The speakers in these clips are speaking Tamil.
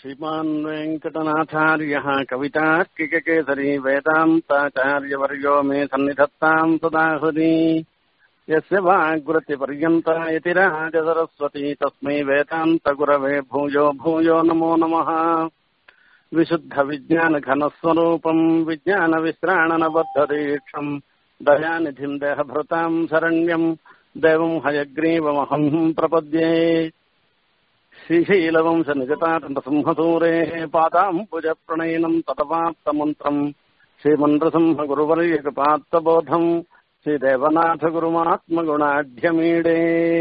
श्रीमान् वेङ्कटनाथार्यः कवितार्किककेसरी वेदान्ताचार्यवर्यो मे सन्निधत्ताम् सदा हृदि यस्य वाग्वृत्तिपर्यन्ता यतिराजसरस्वती तस्मै वेदान्तगुरवे भूयो भूयो नमो नमः विशुद्धविज्ञानघनस्वरूपम् विज्ञानविश्राणनबद्धदीक्षम् दयानिधिम् देहभृताम् शरण्यम् देवम् हयग्रीवमहम् प्रपद्ये श्रीशैलवंशनिजतातन्तसिंहसूरेः पादाम्बुजप्रणयनम् ततवाप्तमन्त्रम् श्रीमन्द्रसिंहगुरुवर्यकृपात्तबोधम् ஸ்ரீதேவநாதகுருமாத்மகுணாட்யமீடே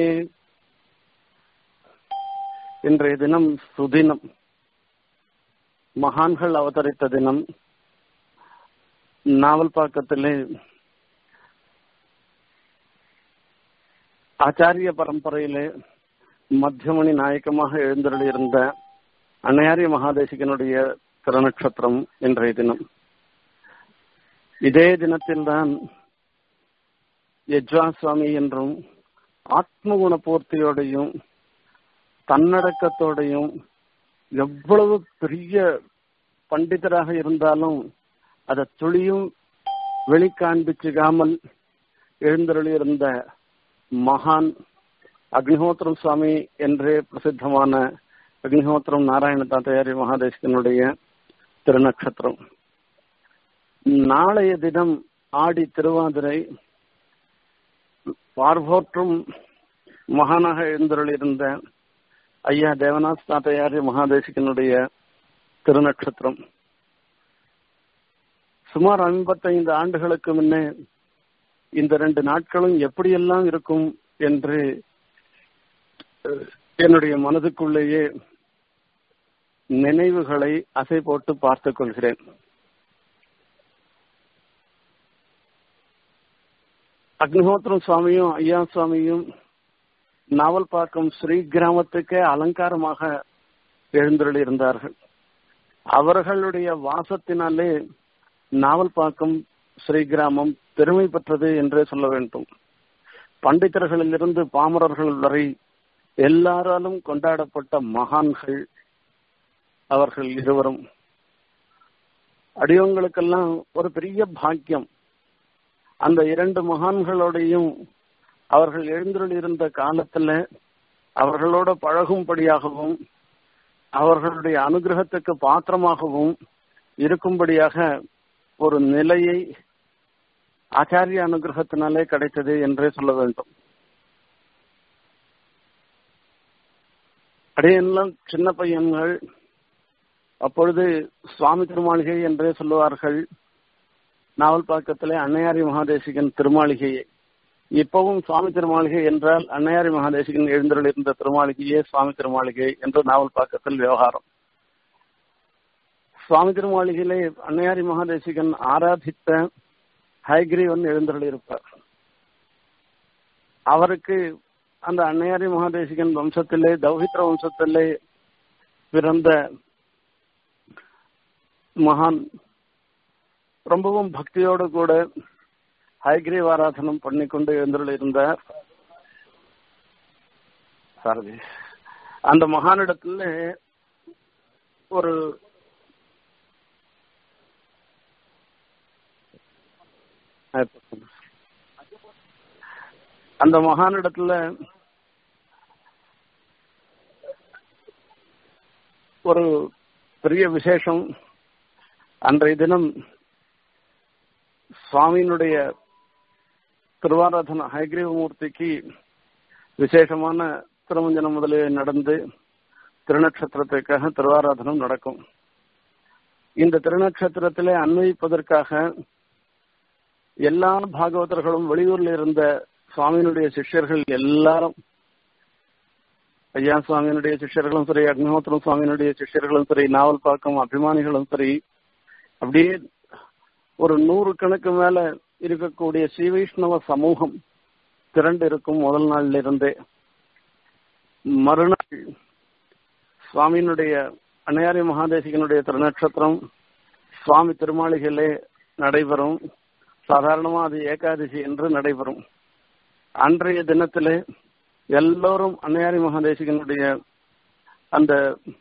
இன்றைய தினம் சுதினம் மகான்கள் அவதரித்த தினம் நாவல்பாக்கத்திலே ஆச்சாரிய பரம்பரையிலே மத்தியமணி நாயக்கமாக எழுந்தருளியிருந்த அன்னையாரிய மகாதேசிகனுடைய திருநட்சத்திரம் இன்றைய தினம் இதே தினத்தில்தான் யஜ்வா சுவாமி என்றும் ஆத்மகுண பூர்த்தியோடையும் தன்னடக்கத்தோடையும் எவ்வளவு பெரிய பண்டிதராக இருந்தாலும் அதை துளியும் வெளிக்காண்பிச்சுக்காமல் எழுந்தருளியிருந்த மகான் அக்னிஹோத்திரம் சுவாமி என்றே பிரசித்தமான அக்னிஹோத்திரம் நாராயண தாத்தையாரி மகாதேசிகனுடைய திருநக்ஷத்திரம் நாளைய தினம் ஆடி திருவாதிரை பார்வோற்றும் மகானாக எழுந்தருளிருந்த ஐயா தேவநாத் தாத்தையாரி மகாதேசிகனுடைய திருநட்சத்திரம் சுமார் ஐம்பத்தைந்து ஆண்டுகளுக்கு முன்னே இந்த ரெண்டு நாட்களும் எப்படியெல்லாம் இருக்கும் என்று என்னுடைய மனதுக்குள்ளேயே நினைவுகளை அசை போட்டு பார்த்துக் கொள்கிறேன் அக்னிஹோத்திரம் சுவாமியும் ஐயா சுவாமியும் நாவல்பாக்கம் ஸ்ரீ கிராமத்துக்கே அலங்காரமாக எழுந்தருளி இருந்தார்கள் அவர்களுடைய வாசத்தினாலே நாவல்பாக்கம் ஸ்ரீ கிராமம் பெருமை பெற்றது என்றே சொல்ல வேண்டும் பண்டிதர்களிலிருந்து பாமரர்கள் வரை எல்லாராலும் கொண்டாடப்பட்ட மகான்கள் அவர்கள் இருவரும் அடியவங்களுக்கெல்லாம் ஒரு பெரிய பாக்கியம் அந்த இரண்டு மகான்களோடையும் அவர்கள் எழுந்தருள் இருந்த காலத்துல அவர்களோட பழகும்படியாகவும் அவர்களுடைய அனுகிரகத்துக்கு பாத்திரமாகவும் இருக்கும்படியாக ஒரு நிலையை ஆச்சாரிய அனுகிரகத்தினாலே கிடைத்தது என்றே சொல்ல வேண்டும் அடையெல்லாம் சின்ன பையன்கள் அப்பொழுது சுவாமி திருமாளிகை என்றே சொல்லுவார்கள் நாவல்பாக்கத்திலே அன்னையாரி மகாதேசிகன் திருமாளிகையை இப்பவும் சுவாமி திருமாளிகை என்றால் அன்னையாரி மகாதேசிகன் எழுந்தருள் இருந்த திருமாளிகையே சுவாமி திருமாளிகை என்று நாவல்பாக்கத்தில் விவகாரம் சுவாமி திருமாளிகையிலே அன்னையாரி மகாதேசிகன் ஆராதித்த ஹைகிரீவன் எழுந்தருள் இருப்பார் அவருக்கு அந்த அன்னையாரி மகாதேசிகன் வம்சத்திலே தௌஹித்ர வம்சத்திலே பிறந்த மகான் ரொம்பவும் பக்தியோடு கூட ஹைகிரீவ் ஆராதனம் பண்ணிக்கொண்டு எழுந்துள்ள இருந்தார் சாரதி அந்த மகானிடத்துல ஒரு அந்த மகானிடத்துல ஒரு பெரிய விசேஷம் அன்றைய தினம் சுவாமியினுடைய திருவாராதன ஹைகிரீவமூர்த்திக்கு விசேஷமான திருமஞ்சனம் முதலிய நடந்து திருநட்சத்திரத்திற்காக திருவாராதனம் நடக்கும் இந்த திருநட்சத்திரத்திலே அன்வயிப்பதற்காக எல்லா பாகவதர்களும் வெளியூர்ல இருந்த சுவாமியினுடைய சிஷ்யர்கள் எல்லாரும் ஐயா சுவாமியினுடைய சிஷ்யர்களும் சரி அக்னிஹோத்திரம் சுவாமியினுடைய சிஷ்யர்களும் சரி நாவல் பாக்கம் அபிமானிகளும் சரி அப்படியே ஒரு நூறு கணக்கு மேல இருக்கக்கூடிய ஸ்ரீ வைஷ்ணவ சமூகம் திரண்டு இருக்கும் முதல் நாள்ல இருந்தே மறுநாள் சுவாமியினுடைய அன்னையாரி மகாதேசிகனுடைய திருநட்சத்திரம் சுவாமி திருமாளிகளே நடைபெறும் சாதாரணமா அது ஏகாதசி என்று நடைபெறும் அன்றைய தினத்திலே எல்லோரும் அன்னையாரி மகாதேசிகனுடைய அந்த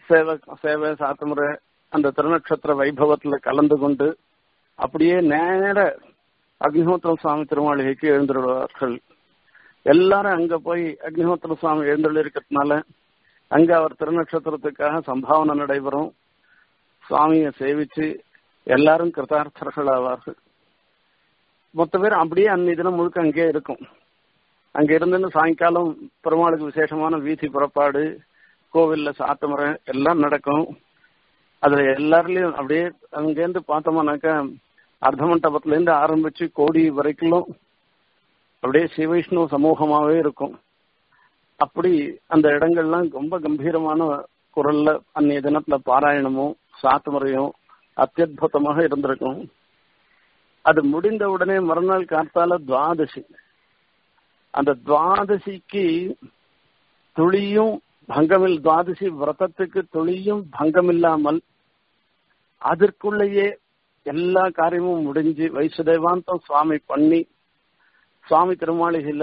சேவை சேவை சாத்தமுறை அந்த திருநட்சத்திர வைபவத்துல கலந்து கொண்டு அப்படியே நேர அக்னிஹோத்திரம் சுவாமி திருமாளிகைக்கு எழுந்துள்ளார்கள் எல்லாரும் அங்க போய் அக்னிஹோத்திர சுவாமி எழுந்துள்ள இருக்கிறதுனால அங்க அவர் திருநட்சத்திரத்துக்காக சம்பாவனை நடைபெறும் சுவாமியை சேவிச்சு எல்லாரும் கிருதார்த்தர்கள் ஆவார்கள் மொத்த பேர் அப்படியே அன்னைய தினம் முழுக்க அங்கேயே இருக்கும் அங்க இருந்துன்னு சாயங்காலம் பெருமாளுக்கு விசேஷமான வீதி புறப்பாடு கோவில்ல சாத்தமுறை எல்லாம் நடக்கும் அதுல எல்லாருலயும் அப்படியே அங்கேருந்து பார்த்தோம்னாக்கா அர்த்த மண்டபத்துல இருந்து ஆரம்பிச்சு கோடி வரைக்கும் அப்படியே சிவைஷ்ணவ சமூகமாவே இருக்கும் அப்படி அந்த இடங்கள்லாம் ரொம்ப கம்பீரமான குரல்ல அன்னைய தினத்துல பாராயணமும் சாத்துமுறையும் அத்தியுதமாக இருந்திருக்கும் அது முடிந்த உடனே மறுநாள் காத்தால துவாதசி அந்த துவாதசிக்கு துளியும் பங்கமில் துவாதசி விரதத்துக்கு துளியும் பங்கமில்லாமல் அதற்குள்ளேயே எல்லா காரியமும் முடிஞ்சு வைசுதேவாந்தம் சுவாமி பண்ணி சுவாமி திருமாளிகையில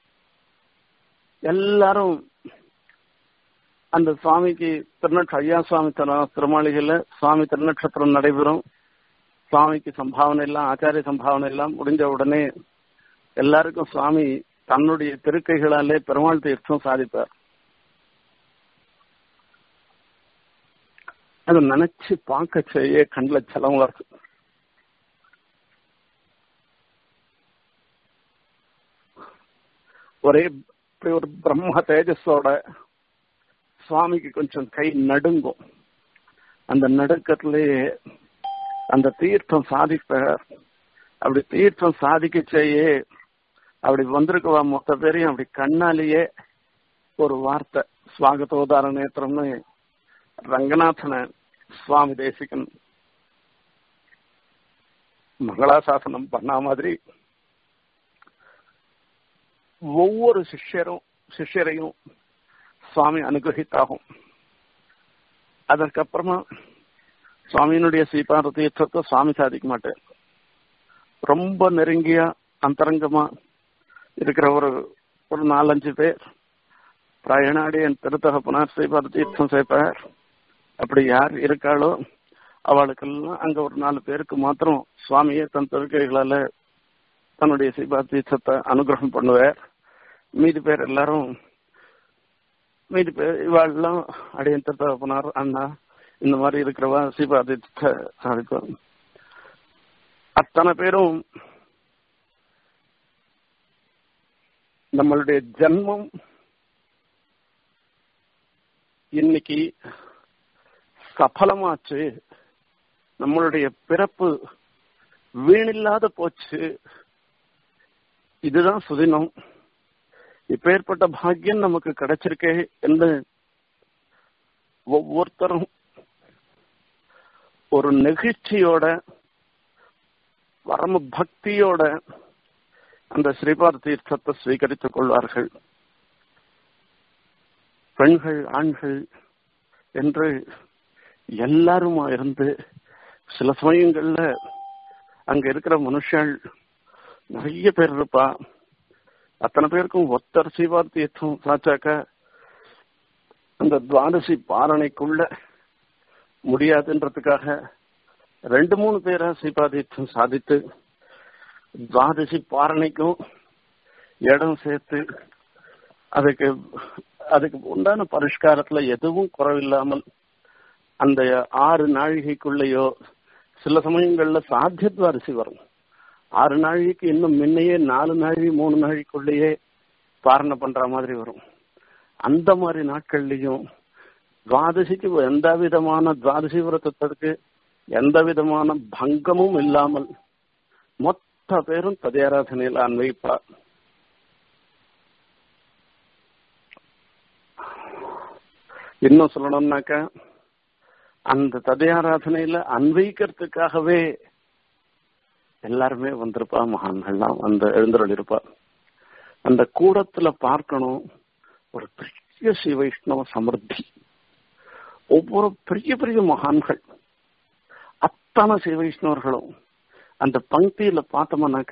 எல்லாரும் அந்த சுவாமிக்கு திருநட்ச ஐயா சுவாமி திருமாளிகையில சுவாமி திருநட்சத்திரம் நடைபெறும் சுவாமிக்கு சம்பாவனை எல்லாம் ஆச்சாரிய சம்பாவனை எல்லாம் முடிஞ்ச உடனே எல்லாருக்கும் சுவாமி தன்னுடைய திருக்கைகளாலே பெருமாள் தீர்த்தம் சாதிப்பார் அதை நினைச்சு பார்க்க செய்ய கண்ணில் செலம் வருது ஒரே இப்படி ஒரு பிரம்ம தேஜஸோட சுவாமிக்கு கொஞ்சம் கை நடுங்கும் அந்த நடுக்கத்திலேயே அந்த தீர்த்தம் சாதிப்ப அப்படி தீர்த்தம் சாதிக்க செய்ய அப்படி வந்திருக்கவா மொத்த பேரையும் அப்படி கண்ணாலேயே ஒரு வார்த்தை ஸ்வாகத்தோதார நேத்திரம்னு ரங்கநாதன சுவாமி தேசிகன் மங்களாசாசனம் பண்ண மாதிரி ஒவ்வொரு சிஷ்யரும் சிஷ்யரையும் சுவாமி அனுகிரகித்தாகும் அதற்கப்புறமா சுவாமியினுடைய ஸ்ரீபாத தீர்த்தத்தை சுவாமி சாதிக்க மாட்டேன் ரொம்ப நெருங்கிய அந்தரங்கமா இருக்கிற ஒரு ஒரு நாலஞ்சு பேர் பிரயணாடி என் திருத்தகப்பனார் ஸ்ரீபாத தீர்த்தம் சேர்ப்பார் அப்படி யார் இருக்காளோ அவளுக்கெல்லாம் அங்க ஒரு நாலு பேருக்கு மாத்திரம் சுவாமியே தன் திருக்கைகளால தன்னுடைய ஸ்ரீபாத தீர்த்தத்தை அனுகிரகம் பண்ணுவார் மீதி பேர் எல்லாரும் மீதி பேர் இவாளெல்லாம் அடியன் திருத்தகப்பனார் அண்ணா இந்த மாதிரி இருக்கிறவா ஸ்ரீபாதத்தை சாதிக்கும் அத்தனை பேரும் நம்மளுடைய ஜென்மம் இன்னைக்கு சஃலமாச்சு நம்மளுடைய பிறப்பு வீணில்லாத போச்சு இதுதான் சுதினம் இப்பேற்பட்ட பாக்கியம் நமக்கு கிடைச்சிருக்கே என்று ஒவ்வொருத்தரும் ஒரு நெகிழ்ச்சியோட பரம பக்தியோட அந்த ஸ்ரீபாத தீர்த்தத்தை ஸ்வீகரித்துக் கொள்வார்கள் பெண்கள் ஆண்கள் என்று எல்லாருமா இருந்து சில சமயங்கள்ல அங்க இருக்கிற மனுஷன் நிறைய பேர் இருப்பா அத்தனை பேருக்கும் ஒத்தர் ஸ்ரீபாத தீர்த்தம் சாச்சாக்க அந்த துவாதசி பாரணைக்குள்ள முடியாதுன்றதுக்காக ரெண்டு மூணு பேரா ஸ்ரீபாதீர்த்தம் சாதித்து துவாதசி பாரணைக்கும் இடம் சேர்த்து அதுக்கு அதுக்கு உண்டான பரிஷ்காரத்துல எதுவும் குறவில்லாமல் அந்த ஆறு நாழிகைக்குள்ளேயோ சில சமயங்கள்ல சாத்திய துவாதசி வரும் ஆறு நாழிகைக்கு இன்னும் முன்னையே நாலு நாழிகை மூணு நாழிகைக்குள்ளேயே பாரணை பண்ற மாதிரி வரும் அந்த மாதிரி நாட்கள்லயும் துவாதசிக்கு எந்த விதமான துவாதசி விரதத்திற்கு எந்த விதமான பங்கமும் இல்லாமல் மொத்த பேரும் ததியாராதனையில் அன்வைப்பார் இன்னும் சொல்லணும்னாக்க அந்த ததையாராதனையில அன்வைக்கிறதுக்காகவே எல்லாருமே வந்திருப்பா மகான்கள்லாம் வந்து எழுந்தருள் இருப்பா அந்த கூடத்துல பார்க்கணும் ஒரு பெரிய ஸ்ரீ வைஷ்ணவ சமிருத்தி ஒவ்வொரு பெரிய பெரிய மகான்கள் அத்தனை ஸ்ரீ வைஷ்ணவர்களும் அந்த பங்கியில பார்த்தோம்னாக்க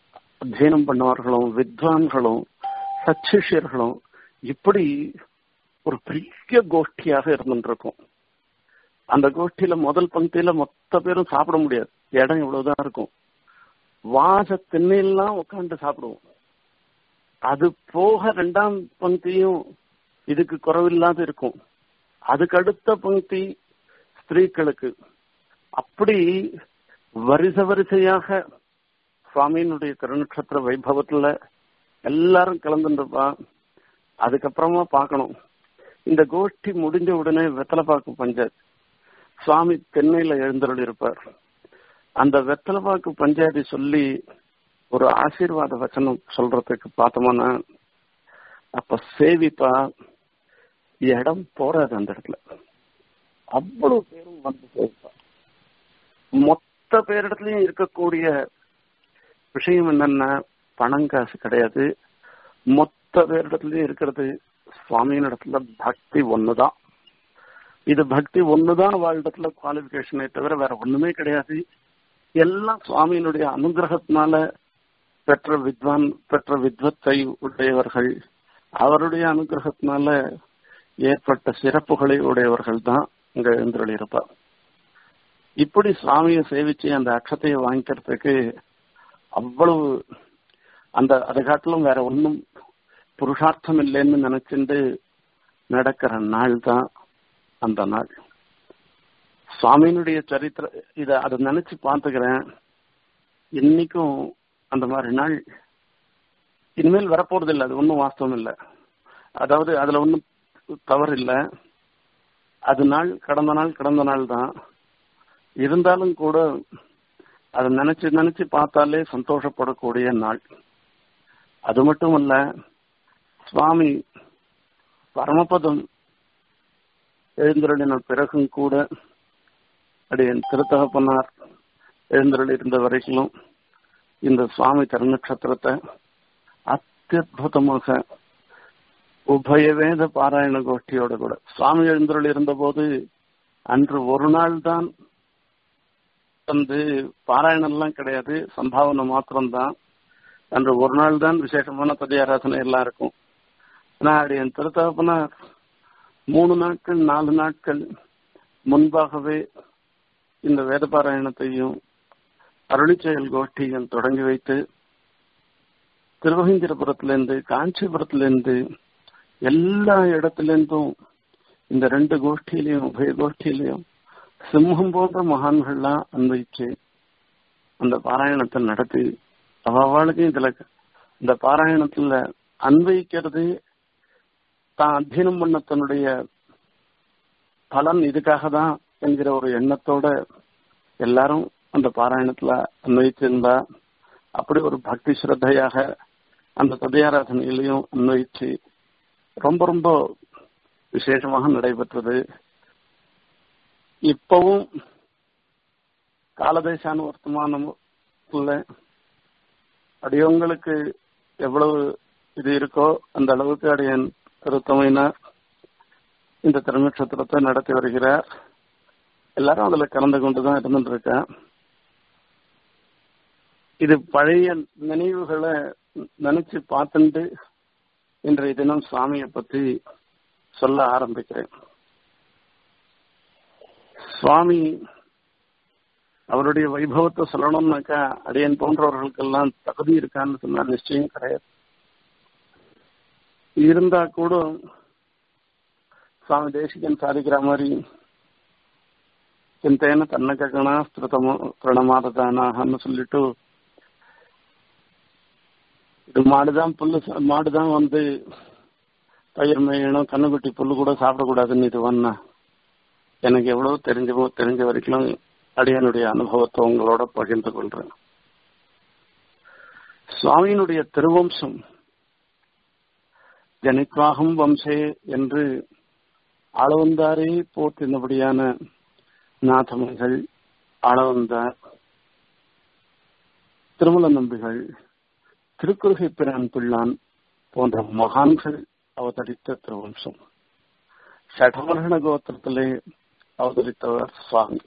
அத்தியனம் பண்ணவர்களும் வித்வான்களும் சச்சிஷியர்களும் இப்படி ஒரு பெரிய கோஷ்டியாக இருந்துருக்கும் அந்த கோஷ்டியில முதல் பங்கில மொத்த பேரும் சாப்பிட முடியாது இடம் இவ்வளவுதான் இருக்கும் வாச திண்ணையெல்லாம் உட்காந்து சாப்பிடுவோம் அது போக ரெண்டாம் பங்கியும் இதுக்கு குறவில்லாத இருக்கும் அதுக்கு அடுத்த பங்கி ஸ்திரீக்களுக்கு அப்படி வரிச வரிசையாக சுவாமியினுடைய திருநட்சத்திர வைபவத்துல எல்லாரும் கலந்துருப்பா அதுக்கப்புறமா பார்க்கணும் இந்த கோஷ்டி முடிஞ்ச உடனே வெத்தலைப்பாக்கு பஞ்சாயத்து சுவாமி தென்னையில எழுந்தருள் இருப்பார் அந்த வெத்தலைப்பாக்கு பஞ்சாயத்து சொல்லி ஒரு ஆசீர்வாத வச்சனம் சொல்றதுக்கு பார்த்தோம்னா அப்ப சேவிப்பா இடம் போறாது அந்த இடத்துல அவ்வளவு பேரும் வந்து சேவிப்பா மொத்த பேரிடத்துலயும் இருக்கக்கூடிய விஷயம் என்னன்னா பணம் காசு கிடையாது மொத்த பேரிடத்துலயும் இருக்கிறது சுவாமியின் இடத்துல பக்தி ஒண்ணுதான் இது பக்தி ஒண்ணுதான் வாழ்டத்துல குவாலிபிகேஷனை தவிர வேற ஒண்ணுமே கிடையாது எல்லாம் சுவாமியினுடைய அனுகிரகத்தினால பெற்ற வித்வான் பெற்ற வித்வத்தை உடையவர்கள் அவருடைய அனுகிரகத்தினால ஏற்பட்ட சிறப்புகளை உடையவர்கள் தான் இங்க எழுந்தருளிருப்பார் இப்படி சுவாமியை சேவிச்சு அந்த அக்ஷத்தையை வாங்கிக்கிறதுக்கு அவ்வளவு அந்த அதை காட்டிலும் வேற ஒன்றும் புருஷார்த்தம் இல்லைன்னு நினைச்சுட்டு நடக்கிற நாள் தான் அந்த நாள் சுவாமியினுடைய சரித்திர இத அதை நினைச்சு பார்த்துக்கிறேன் இன்னைக்கும் அந்த மாதிரி நாள் இனிமேல் வரப்போறது இல்லை அது ஒன்றும் வாஸ்தவம் இல்லை அதாவது அதுல ஒன்றும் தவறு இல்லை அது நாள் கடந்த நாள் கடந்த நாள் தான் இருந்தாலும் கூட அதை நினைச்சு நினைச்சு பார்த்தாலே சந்தோஷப்படக்கூடிய நாள் அது மட்டும் இல்ல சுவாமி பரமபதம் எழுந்தருளின பிறகும் கூட அடியன் திருத்தகப்பனார் எழுந்தருள் இருந்த வரைக்கும் இந்த சுவாமி திருநட்சத்திரத்தை அத்தியுதமாக உபய வேத பாராயண கோஷ்டியோட கூட சுவாமி எழுந்தருள் இருந்தபோது அன்று ஒரு நாள் தான் வந்து பாராயணம் எல்லாம் கிடையாது சம்பாவனை மாத்திரம்தான் அன்று ஒரு நாள் தான் விசேஷமான பதியாராசனை எல்லாம் இருக்கும் நான் என் திருத்தகப்பனார் மூணு நாட்கள் நாலு நாட்கள் முன்பாகவே இந்த வேத பாராயணத்தையும் அருளிச்செயல் கோஷ்டியும் தொடங்கி வைத்து திருவகங்கிரபுரத்திலிருந்து காஞ்சிபுரத்திலிருந்து எல்லா இடத்திலிருந்தும் இந்த ரெண்டு கோஷ்டியிலையும் உபய கோஷ்டியிலையும் சிம்மம் போன்ற மகான்கள்லாம் அன்வைச்சு அந்த பாராயணத்தை நடத்தி அவளுக்கும் இதுல இந்த பாராயணத்துல அன்வைக்கிறது தான் அத்தியனம் பண்ண தன்னுடைய பலன் இதுக்காக தான் என்கிற ஒரு எண்ணத்தோட எல்லாரும் அந்த பாராயணத்துல அன்வைச்சிருந்தா அப்படி ஒரு பக்தி ஸ்ரத்தையாக அந்த ததையாராதனையிலையும் அன்வைச்சு ரொம்ப ரொம்ப விசேஷமாக நடைபெற்றது இப்பவும் காலதேசான வர்த்தமானத்துல அடியவங்களுக்கு எவ்வளவு இது இருக்கோ அந்த அளவுக்கு அடியன் திருத்தமையினார் இந்த திருநட்சத்திரத்தை நடத்தி வருகிறார் எல்லாரும் அதுல கலந்து கொண்டுதான் இருந்துட்டு இருக்கேன் இது பழைய நினைவுகளை நினைச்சு பார்த்துட்டு இன்றைய தினம் சுவாமியை பத்தி சொல்ல ஆரம்பிக்கிறேன் சுவாமி அவருடைய வைபவத்தை சொல்லணும்னாக்கா அடியன் போன்றவர்களுக்கெல்லாம் தகுதி இருக்கான்னு சொன்னா நிச்சயம் கிடையாது இருந்தா கூட சுவாமி தேசிகன் சாதிக்கிற மாதிரி சிந்தேன தன்னகணா ஸ்திருதமோ பிரணமாததானாகன்னு சொல்லிட்டு இது மாடுதான் புல்லு மாடுதான் வந்து பயிர் மேயணும் கண்ணுக்குட்டி புல்லு கூட சாப்பிடக்கூடாதுன்னு இது வந்தா எனக்கு எவ்வளவு தெரிஞ்சவோ தெரிஞ்ச வரைக்கும் அடியனுடைய அனுபவத்தை உங்களோட பகிர்ந்து கொள்றேன் சுவாமியினுடைய திருவம்சம் ஜனித்வாகம் வம்சே என்று ஆளவந்தாரே போற்றினபடியான நாதமைகள் ஆளவந்தார் திருமல நம்பிகள் திருக்குறுகை பிரான் பிள்ளான் போன்ற மகான்கள் அவதரித்த திருவம்சம் சடவர்ண கோத்திரத்திலே அவதரித்தவர் சுவாமி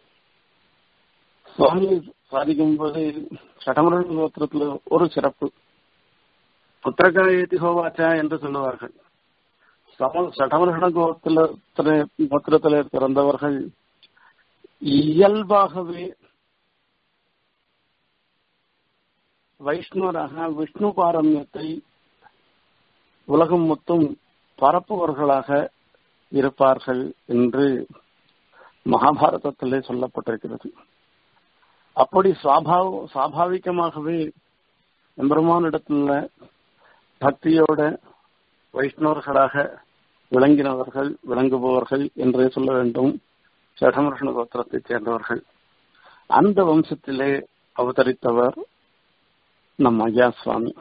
சுவாமி சாதிக்கும் போது சடமரண கோத்திரத்துல ஒரு சிறப்பு புத்திரகாயதி ஹோவாச்சா என்று சொல்லுவார்கள் சடவர்ஷண கோத்திரத்திலே கோத்திரத்திலே பிறந்தவர்கள் இயல்பாகவே வைஷ்ணவராக விஷ்ணு பாரம்யத்தை உலகம் மொத்தம் பரப்புவர்களாக இருப்பார்கள் என்று மகாபாரதத்திலே சொல்லப்பட்டிருக்கிறது அப்படி சுவாபாவ சுவாபாவிகமாகவே எம்பெருமானிடத்துல பக்தியோட வைஷ்ணவர்களாக விளங்கினவர்கள் விளங்குபவர்கள் என்றே சொல்ல வேண்டும் சடமர்ஷண கோத்திரத்தைச் சேர்ந்தவர்கள் அந்த வம்சத்திலே அவதரித்தவர் நம் ஐயா சுவாமி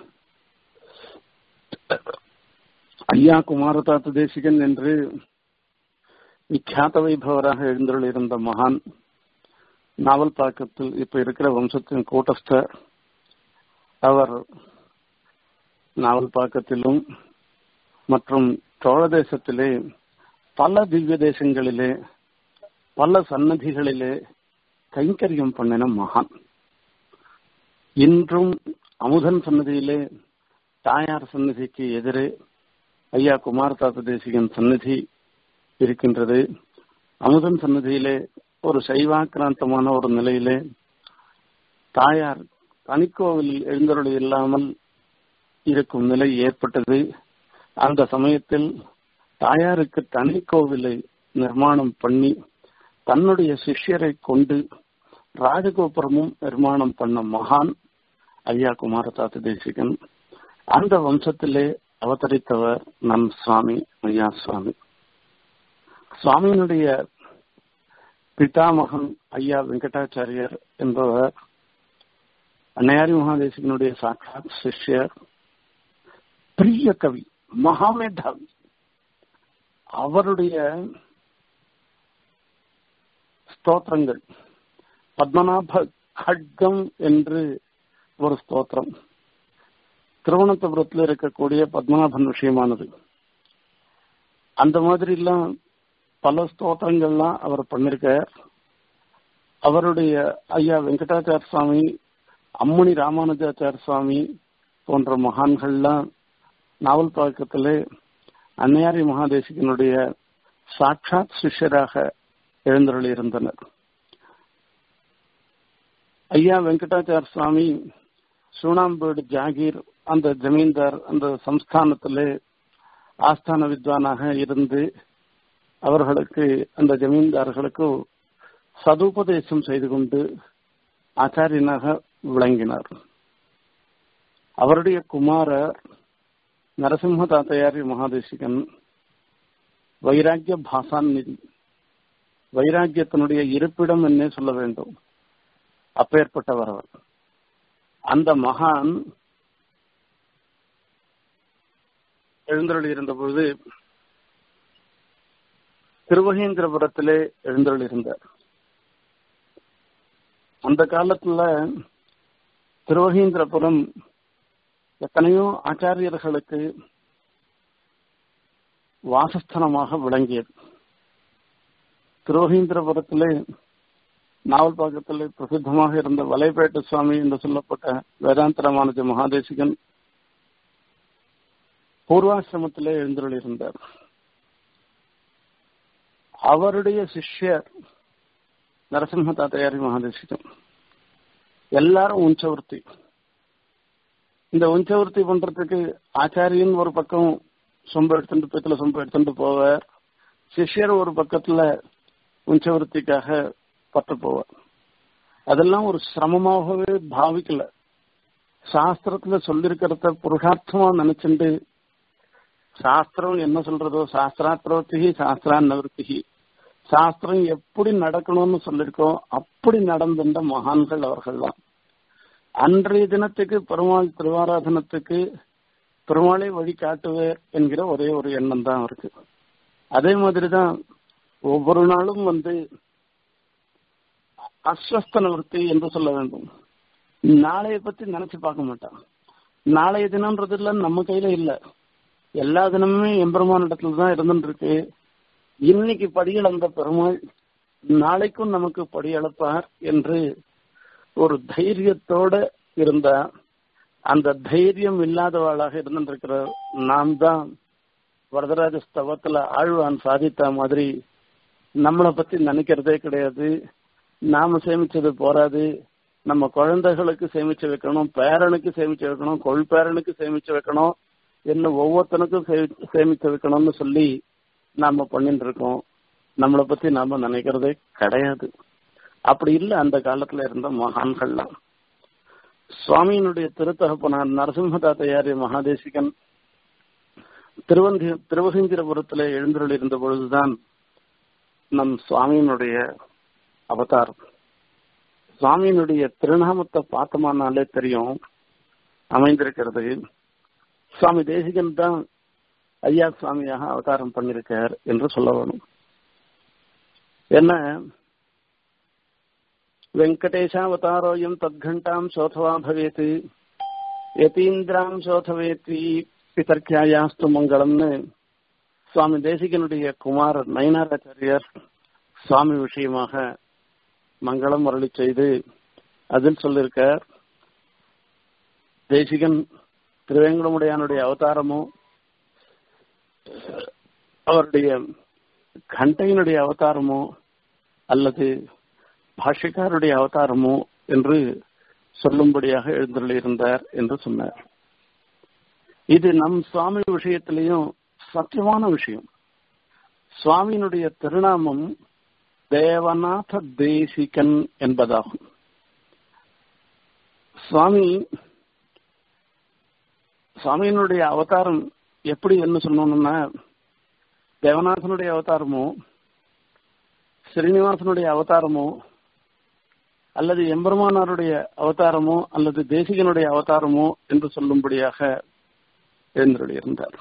ஐயா குமாரதாத்த தேசிகன் என்று விख्यात வைபவராக எழுந்தருள் இருந்த மகான் நாவல் பாக்கத்தில் இப்ப இருக்கிற வம்சத்தின் கூட்டஸ்தர் அவர் நாவல் பாக்கத்திலும் மற்றும் சோழ தேசத்திலே பல திவ்ய தேசங்களிலே பல சன்னதிகளிலே கைங்கரியம் பண்ணின மகான் இன்றும் அமுதன் சன்னதியிலே தாயார் சன்னதிக்கு எதிரே ஐயா குமாரதாத்த தேசிகன் சன்னதி இருக்கின்றது அமுதன் சன்னதியிலே ஒரு சைவாக்கிராந்தமான ஒரு நிலையிலே தாயார் தனிக்கோவிலில் எழுந்தருளி இல்லாமல் இருக்கும் நிலை ஏற்பட்டது அந்த சமயத்தில் தாயாருக்கு தனி கோவிலை நிர்மாணம் பண்ணி தன்னுடைய சிஷ்யரை கொண்டு ராஜகோபுரமும் நிர்மாணம் பண்ண மகான் ஐயா குமாரதாத்த தேசிகன் அந்த வம்சத்திலே அவதரித்தவர் நம் சுவாமி ஐயா சுவாமி சுவாமியினுடைய பிதாமகன் ஐயா வெங்கடாச்சாரியர் என்பவர் அன்னையாரி மகாதேசிகனுடைய சாட்சாத் சிஷ்யர் பிரிய கவி மகாமேதாவி அவருடைய ஸ்தோத்திரங்கள் பத்மநாப கட்கம் என்று ஒரு ஸ்தோத்திரம் திருவனந்தபுரத்தில் இருக்கக்கூடிய பத்மநாபன் விஷயமானது அந்த மாதிரி எல்லாம் பல ஸ்தோத்திரங்கள்லாம் அவர் பண்ணிருக்கார் அவருடைய ஐயா வெங்கடாச்சார சுவாமி அம்முனி ராமானுஜாச்சார சுவாமி போன்ற மகான்கள்லாம் நாவல் பழக்கத்திலே அன்னையாரி மகாதேசிகனுடைய சாட்சாத் சிஷ்யராக எழுந்தருளி இருந்தனர் ஐயா வெங்கடாச்சார சுவாமி சூனாம்பேடு ஜாகீர் அந்த ஜமீன்தார் அந்த சம்ஸ்தானத்திலே ஆஸ்தான வித்வானாக இருந்து அவர்களுக்கு அந்த ஜமீன்தார்களுக்கு சதுபதேசம் செய்து கொண்டு ஆச்சாரியனாக விளங்கினார் அவருடைய குமாரர் நரசிம்ம தாத்தையாரி மகாதேசிகன் வைராக்கிய பாசான் நிதி வைராக்கியத்தினுடைய இருப்பிடம் என்னே சொல்ல வேண்டும் அப்பேற்பட்டவர் அவர் அந்த மகான் எழுந்தருளி இருந்த பொழுது திருவகேந்திரபுரத்திலே எழுந்தருள் இருந்தார் அந்த காலத்துல திருவகேந்திரபுரம் எத்தனையோ ஆச்சாரியர்களுக்கு வாசஸ்தலமாக விளங்கியது திருவகேந்திரபுரத்திலே நாவல் பாக்கத்திலே பிரசித்தமாக இருந்த வலைப்பேட்டு சுவாமி என்று சொல்லப்பட்ட வேதாந்த ராமானுஜ மகாதேசிகன் பூர்வாசிரமத்திலே எழுந்தருள் இருந்தார் அவருடைய சிஷ்யர் நரசிம்ம தாத்தையாரி மகாதேசிகன் எல்லாரும் உஞ்சவர்த்தி இந்த உஞ்சவர்த்தி பண்றதுக்கு ஆச்சாரியன் ஒரு பக்கம் சொம்ப எடுத்துட்டு பித்தல சொம்ப எடுத்துட்டு போவார் சிஷ்யர் ஒரு பக்கத்துல உஞ்சவர்த்திக்காக பட்டு போவார் அதெல்லாம் ஒரு சிரமமாகவே பாவிக்கல சாஸ்திரத்துல சொல்லிருக்கிறத புருஷார்த்தமா நினைச்சுண்டு சாஸ்திரம் என்ன சொல்றதோ சாஸ்திராத்திரவர்த்திகி சாஸ்திரா நிவர்த்திகி சாஸ்திரம் எப்படி நடக்கணும்னு சொல்லிருக்கோம் அப்படி நடந்துட்ட மகான்கள் அவர்கள் தான் அன்றைய தினத்துக்கு பெருமாள் திருவாராதனத்துக்கு பெருமாளை வழி காட்டுவேர் என்கிற ஒரே ஒரு எண்ணம் தான் அவருக்கு அதே மாதிரிதான் ஒவ்வொரு நாளும் வந்து அஸ்வஸ்த நிவர்த்தி என்று சொல்ல வேண்டும் நாளைய பத்தி நினைச்சு பார்க்க மாட்டான் நாளைய தினம்ன்றது இல்ல நம்ம கையில இல்ல எல்லா தினமுமே எம்பெருமான இடத்துல தான் இருந்துட்டு இருக்கு இன்னைக்கு படியளந்த பெருமாள் நாளைக்கும் நமக்கு படியளப்பார் என்று ஒரு தைரியத்தோட இருந்தா அந்த தைரியம் இல்லாதவாளாக இருந்திருக்கிற நாம் தான் வரதராஜ ஸ்தவத்துல ஆழ்வான் சாதித்த மாதிரி நம்மளை பத்தி நினைக்கிறதே கிடையாது நாம சேமிச்சது போராது நம்ம குழந்தைகளுக்கு சேமிச்சு வைக்கணும் பேரனுக்கு சேமிச்சு வைக்கணும் கொள் பேரனுக்கு சேமிச்சு வைக்கணும் என்ன ஒவ்வொருத்தனுக்கும் சேமிச்சு வைக்கணும்னு சொல்லி நாம பண்ணிட்டு இருக்கோம் நம்மளை பத்தி நாம நினைக்கிறதே கிடையாது அப்படி இல்லை அந்த காலத்துல இருந்த மகான்கள்லாம் சுவாமியினுடைய திருத்தகப்பனார் நரசிம்மதாத்தையாரிய மகாதேசிகன் திருவந்தி திருவகந்திரபுரத்துல எழுந்தருள் இருந்த பொழுதுதான் நம் சுவாமியினுடைய அவதாரம் சுவாமியினுடைய திருநாமத்தை பார்த்தோமானாலே தெரியும் அமைந்திருக்கிறது சுவாமி தேசிகன் தான் ஐயா சுவாமியாக அவதாரம் பண்ணிருக்கார் என்று சொல்ல வேணும் என்ன வெங்கடேஷாவதாரோயம் தத்கண்டாம் சோதவா பவேத் யதீந்திராம் சோதவேத்தி பிதர்க்கியாயாஸ்து மங்களம்னு சுவாமி தேசிகனுடைய குமாரர் நயனாராச்சாரியர் சுவாமி விஷயமாக மங்களம் அருளி செய்து அதில் சொல்லியிருக்கார் தேசிகன் திருவேங்கடமுடையானுடைய அவதாரமோ அவருடைய கண்டையினுடைய அவதாரமோ அல்லது பாஷிகாருடைய அவதாரமோ என்று சொல்லும்படியாக எழுந்துள்ளிருந்தார் என்று சொன்னார் இது நம் சுவாமி விஷயத்திலையும் சத்தியமான விஷயம் சுவாமியினுடைய திருநாமம் தேவநாத தேசிகன் என்பதாகும் சுவாமி சுவாமியினுடைய அவதாரம் எப்படி என்ன சொல்லணும்னா தேவநாதனுடைய அவதாரமோ ஸ்ரீனிவாசனுடைய அவதாரமோ அல்லது எம்பெருமானாருடைய அவதாரமோ அல்லது தேசிகனுடைய அவதாரமோ என்று சொல்லும்படியாக எழுந்தருளியிருந்தார்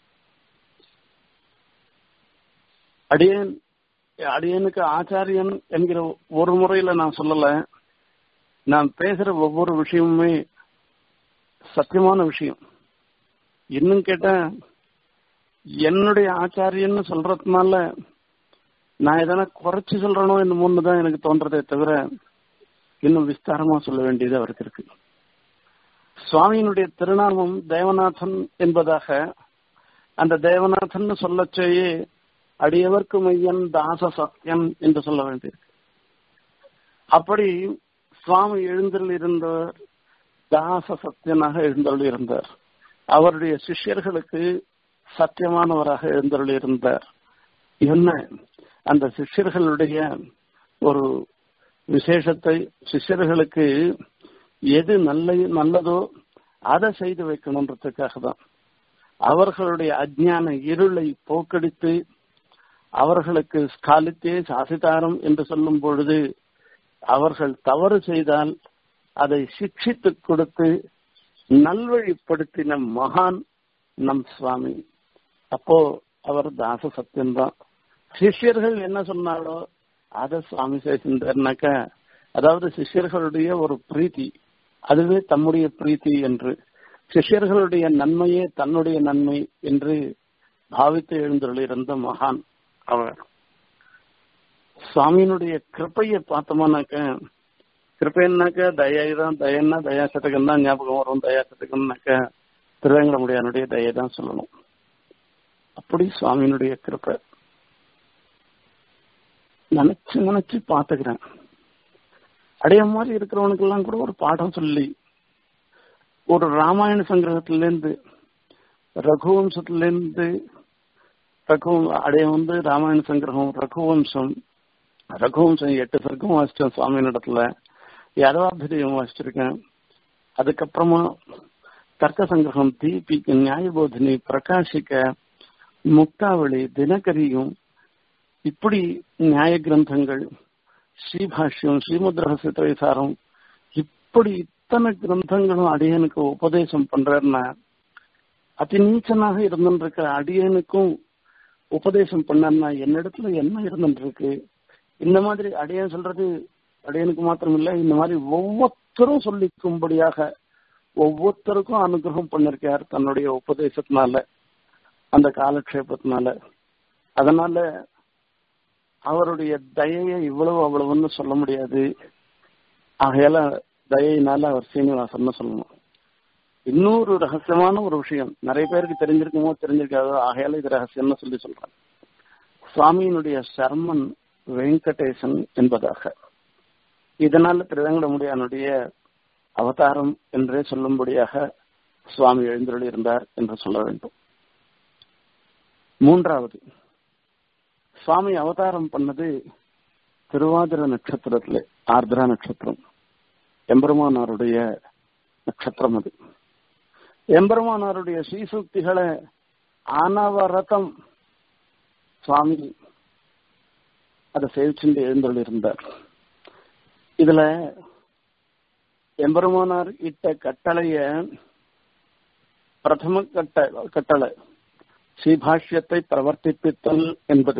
அடியேன் அடியனுக்கு ஆச்சாரியன் என்கிற ஒரு முறையில நான் சொல்லல நான் பேசுற ஒவ்வொரு விஷயமுமே சத்தியமான விஷயம் இன்னும் கேட்டா என்னுடைய ஆச்சாரியன்னு சொல்றதுனால நான் எதனா குறைச்சு சொல்றனோ என்னமோன்னு தான் எனக்கு தோன்றதே தவிர இன்னும் விஸ்தாரமா சொல்ல வேண்டியது அவருக்கு இருக்கு சுவாமியினுடைய திருநாமம் தேவநாதன் என்பதாக அந்த தேவநாதன் சொல்லச்சேயே அடியவர்க்கு மையன் தாச சத்தியன் என்று சொல்ல வேண்டியிருக்கு அப்படி சுவாமி எழுந்தருள் இருந்தவர் தாச சத்தியனாக எழுந்தருள் இருந்தார் அவருடைய சிஷ்யர்களுக்கு சத்தியமானவராக எழுந்தருள் இருந்தார் என்ன அந்த சிஷ்யர்களுடைய ஒரு விசேஷத்தை சிஷ்யர்களுக்கு எது நல்ல நல்லதோ அதை செய்து வைக்கணுன்றதுக்காக தான் அவர்களுடைய அஜ்ஞான இருளை போக்கடித்து அவர்களுக்கு ஸ்காலித்தே சாசிதாரம் என்று சொல்லும் பொழுது அவர்கள் தவறு செய்தால் அதை சிக்ஷித்து கொடுத்து நல்வழிப்படுத்தின மகான் நம் சுவாமி அப்போ அவர் தாச சத்தியம்தான் சிஷ்யர்கள் என்ன சொன்னாலோ அதை சுவாமி செய்தார்னாக்க அதாவது சிஷ்யர்களுடைய ஒரு பிரீத்தி அதுவே தம்முடைய பிரீத்தி என்று சிஷ்யர்களுடைய நன்மையே தன்னுடைய நன்மை என்று பாவித்து எழுந்துள்ளிருந்த மகான் அவர் சுவாமியினுடைய கிருப்பையை பார்த்தோம்னாக்க கிருப்பைன்னாக்க தயை தான் தயன்னா தயா சதகம் தான் ஞாபகம் வரும் தயா சதகம்னாக்க திருவேங்கடமுடியானுடைய தயை தான் சொல்லணும் அப்படி சுவாமியினுடைய கிருப்பை நினைச்சு நினைச்சு பாத்துக்கிறேன் அடைய மாதிரி இருக்கிறவனுக்கெல்லாம் கூட ஒரு பாடம் சொல்லி ஒரு ராமாயண சங்கிரகத்திலேருந்து ரகுவம்சத்திலேருந்து ரகு அடைய வந்து ராமாயண சங்கிரகம் ரகுவம்சம் ரகுவம்சம் எட்டு சர்க்கம் வாசிச்சேன் சுவாமியினிடத்துல யாதவாபிரியம் வாசிச்சிருக்கேன் அதுக்கப்புறமா தர்க்க சங்கிரகம் தீபி நியாயபோதினி பிரகாஷிக்க முக்தாவளி தினகரியும் இப்படி நியாய கிரந்தங்கள் ஸ்ரீபாஷ்யம் ஸ்ரீமுத் ரகசிய திரைசாரம் இப்படி இத்தனை கிரந்தங்களும் அடியனுக்கு உபதேசம் பண்றேன்னா அதி நீச்சனாக இருந்துருக்க அடியனுக்கும் உபதேசம் பண்ணா என்னிடத்துல என்ன இருந்துருக்கு இந்த மாதிரி அடியன் சொல்றது அடியனுக்கு மாத்திரம் இல்ல இந்த மாதிரி ஒவ்வொருத்தரும் சொல்லிக்கும்படியாக ஒவ்வொருத்தருக்கும் அனுகிரகம் பண்ணிருக்கார் தன்னுடைய உபதேசத்தினால அந்த காலக்ஷேபத்தினால அதனால அவருடைய தயையை இவ்வளவு அவ்வளவுன்னு சொல்ல முடியாது ஆகையால தயையினால அவர் சீனிவாசன் சொல்லணும் இன்னொரு ரகசியமான ஒரு விஷயம் நிறைய பேருக்கு தெரிஞ்சிருக்குமோ தெரிஞ்சிருக்காதோ ஆகையால இது ரகசியம்னு சொல்லி சொல்றேன் சுவாமியினுடைய சர்மன் வெங்கடேசன் என்பதாக இதனால திருவேங்கடமுடியானுடைய அவதாரம் என்றே சொல்லும்படியாக சுவாமி எழுந்தருளி இருந்தார் என்று சொல்ல வேண்டும் மூன்றாவது சுவாமி அவதாரம் பண்ணது திருவாதிர நட்சத்திரத்துல ஆர்திரா நட்சத்திரம் எம்பெருமானாருடைய நட்சத்திரம் அது எம்பெருமானாருடைய ஸ்ரீசூக்திகளை ஆனவரதம் சுவாமி அதை சேவிச்சுட்டு எழுந்தருள் இருந்தார் இதுல எம்பெருமானார் இட்ட கட்டளைய பிரதம கட்ட கட்டளை ஸ்ரீபாஷ்யத்தை பிரவர்த்திப்பித்தல் என்பது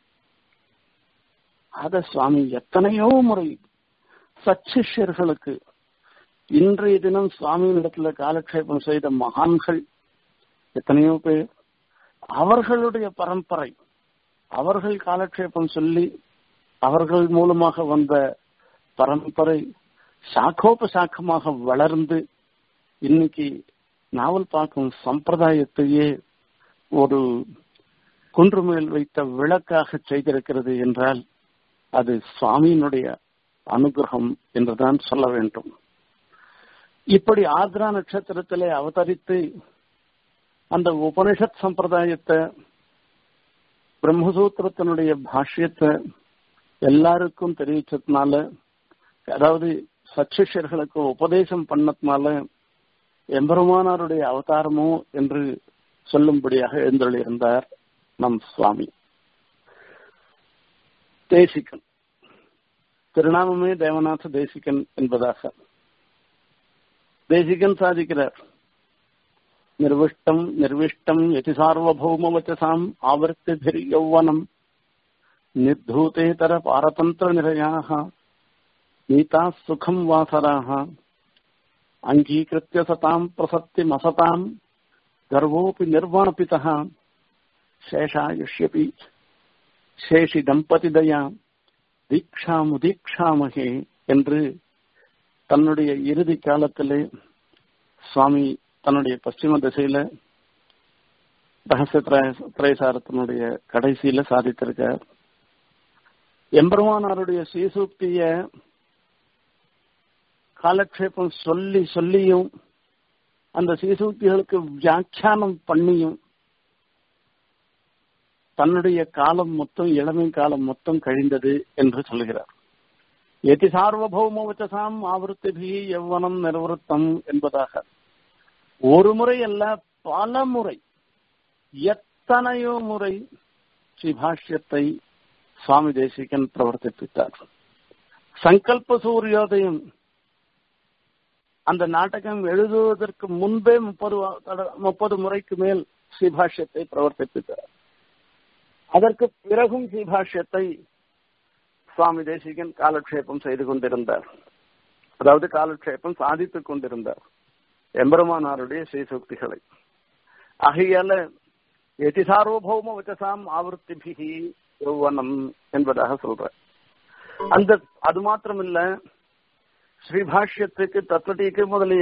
அத சுவாமி எத்தனையோ முறை சச்சிஷ்யர்களுக்கு இன்றைய தினம் சுவாமியினிடத்துல காலக்ஷேபம் செய்த மகான்கள் எத்தனையோ பேர் அவர்களுடைய பரம்பரை அவர்கள் காலக்ஷேபம் சொல்லி அவர்கள் மூலமாக வந்த பரம்பரை சாக்கோபசாக்கமாக வளர்ந்து இன்னைக்கு நாவல் பார்க்கும் சம்பிரதாயத்தையே ஒரு குன்று மேல் வைத்த விளக்காக செய்திருக்கிறது என்றால் அது சுவாமியினுடைய அனுகிரகம் என்றுதான் சொல்ல வேண்டும் இப்படி ஆத்ரா நட்சத்திரத்திலே அவதரித்து அந்த உபனிஷத் சம்பிரதாயத்தை பிரம்மசூத்திரத்தினுடைய பாஷ்யத்தை எல்லாருக்கும் தெரிவிச்சதுனால அதாவது சச்சிஷர்களுக்கு உபதேசம் பண்ணதுனால எம்பெருமானாருடைய அவதாரமோ என்று சொல்லும்படியாக எழுந்தருளியிருந்தார் நம் சுவாமி தேசிகன் திருநாமமே தேவநாத தேசிகன் என்பதாக தேசிகன் சாதிக்கிறார் நிர்விஷ்டம் நிர்விஷ்டம் யதி சார்வபௌமவச்சசாம் ஆவர்த்திபிர் யௌவனம் निर्धूतेतर पारतन्त्र निरयाः नीताः सुखम् वासराः अङ्गीकृत्य सताम् प्रसक्तिमसताम् गर्वोऽपि निर्वापितः शेषायुष्यपि சேஷி தம்பதிதயா தீக்ஷாமுதீக்ஷாமகே என்று தன்னுடைய இறுதி காலத்திலே சுவாமி தன்னுடைய பশ্চিம திசையில ரகசிய திரைசாரத்தினுடைய கடைசியில சாதித்திருக்கார் எம்பெருமானாருடைய ஸ்ரீசூக்திய காலக்ஷேபம் சொல்லி சொல்லியும் அந்த ஸ்ரீசூக்திகளுக்கு வியாக்கியானம் பண்ணியும் தன்னுடைய காலம் மொத்தம் இளமை காலம் மொத்தம் கழிந்தது என்று சொல்கிறார் எதி சார்வபௌமவச்சசாம் ஆவருத்திபி எவ்வனம் நிர்வருத்தம் என்பதாக ஒரு முறை அல்ல பல முறை எத்தனையோ முறை ஸ்ரீபாஷ்யத்தை சுவாமி தேசிகன் பிரவர்த்திப்பித்தார் சங்கல்ப சூரியோதயம் அந்த நாடகம் எழுதுவதற்கு முன்பே முப்பது முப்பது முறைக்கு மேல் ஸ்ரீபாஷ்யத்தை பிரவர்த்திப்பித்தார் அதற்கு பிறகும் ஸ்ரீபாஷ்யத்தை சுவாமி தேசிகன் காலக்ஷேபம் செய்து கொண்டிருந்தார் அதாவது காலக்ஷேபம் சாதித்துக் கொண்டிருந்தார் எம்பெருமானாருடைய ஸ்ரீசூக்திகளை ஆகையால எதி சார்வபௌம வச்சசாம் ஆவர்த்திபிகி யௌவனம் என்பதாக சொல்ற அந்த அது மாத்திரம் இல்ல ஸ்ரீபாஷ்யத்துக்கு தத்துவடிக்கு முதலிய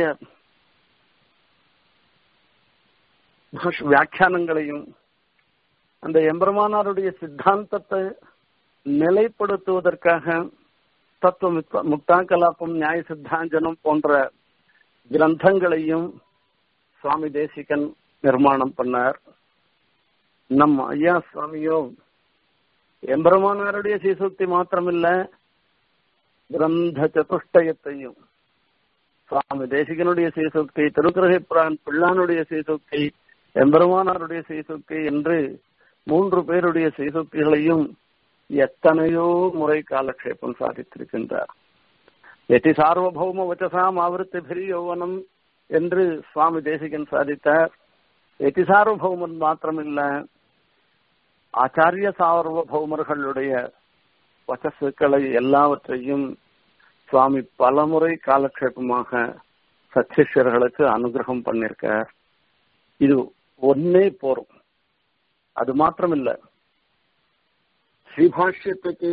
வியாக்கியானங்களையும் அந்த எம்பெருமானாருடைய சித்தாந்தத்தை நிலைப்படுத்துவதற்காக தத்துவ முக்தா கலாபம் நியாய சித்தாஞ்சனம் போன்ற கிரந்தங்களையும் சுவாமி தேசிகன் நிர்மாணம் பண்ணார் நம் ஐயா சுவாமியோ எம்பெருமானாருடைய சீசுக்தி மாத்திரமில்ல கிரந்த சதுஷ்டயத்தையும் சுவாமி தேசிகனுடைய சீசுக்தி திருக்குறகிப்ரான் பிள்ளானுடைய சீசுக்தி எம்பெருமானாருடைய சீசுக்தி என்று மூன்று பேருடைய சீசுக்திகளையும் எத்தனையோ முறை காலக்ஷேபம் சாதித்திருக்கின்றார் எதி சார்வபௌம வச்சசாம் ஆவருத்தி பிரி யௌவனம் என்று சுவாமி தேசிகன் சாதித்தார் எதி சார்வபௌமன் மாத்திரமில்ல ஆச்சாரிய சார்வபௌமர்களுடைய வச்சசுக்களை எல்லாவற்றையும் சுவாமி பலமுறை காலக்ஷேபமாக சச்சிஷ்யர்களுக்கு அனுகிரகம் பண்ணிருக்கார் இது ஒன்னே போரும் அது மாத்திரமில்ல ஸ்ரீபாஷ்யத்துக்கு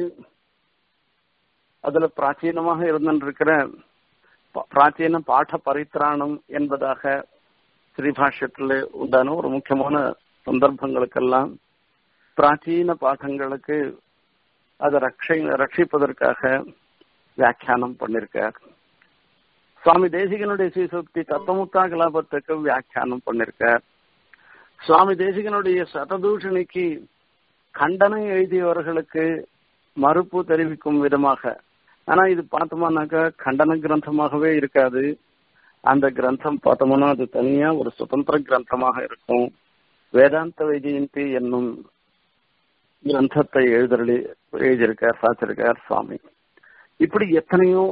அதுல பிராச்சீனமாக இருந்திருக்கிற பிராச்சீன பாட பரித்ராணம் என்பதாக ஸ்ரீபாஷ்யத்துல உண்டான ஒரு முக்கியமான சந்தர்ப்பங்களுக்கெல்லாம் பிராச்சீன பாடங்களுக்கு அதை ரட்சை ரட்சிப்பதற்காக வியாக்கியானம் பண்ணிருக்கார் சுவாமி தேசிகனுடைய ஸ்ரீசக்தி தத்தமுத்தா கலாபத்துக்கு வியாக்கியானம் பண்ணிருக்கார் சுவாமி தேசிகனுடைய சததூஷணிக்கு கண்டனம் எழுதியவர்களுக்கு மறுப்பு தெரிவிக்கும் விதமாக ஆனா இது பார்த்தோம்னாக்கா கண்டன கிரந்தமாகவே இருக்காது அந்த கிரந்தம் பார்த்தோம்னா அது தனியா ஒரு சுதந்திர கிரந்தமாக இருக்கும் வேதாந்த வைஜெயந்தி என்னும் கிரந்தத்தை எழுதறி எழுதியிருக்கார் சாச்சிருக்கார் சுவாமி இப்படி எத்தனையோ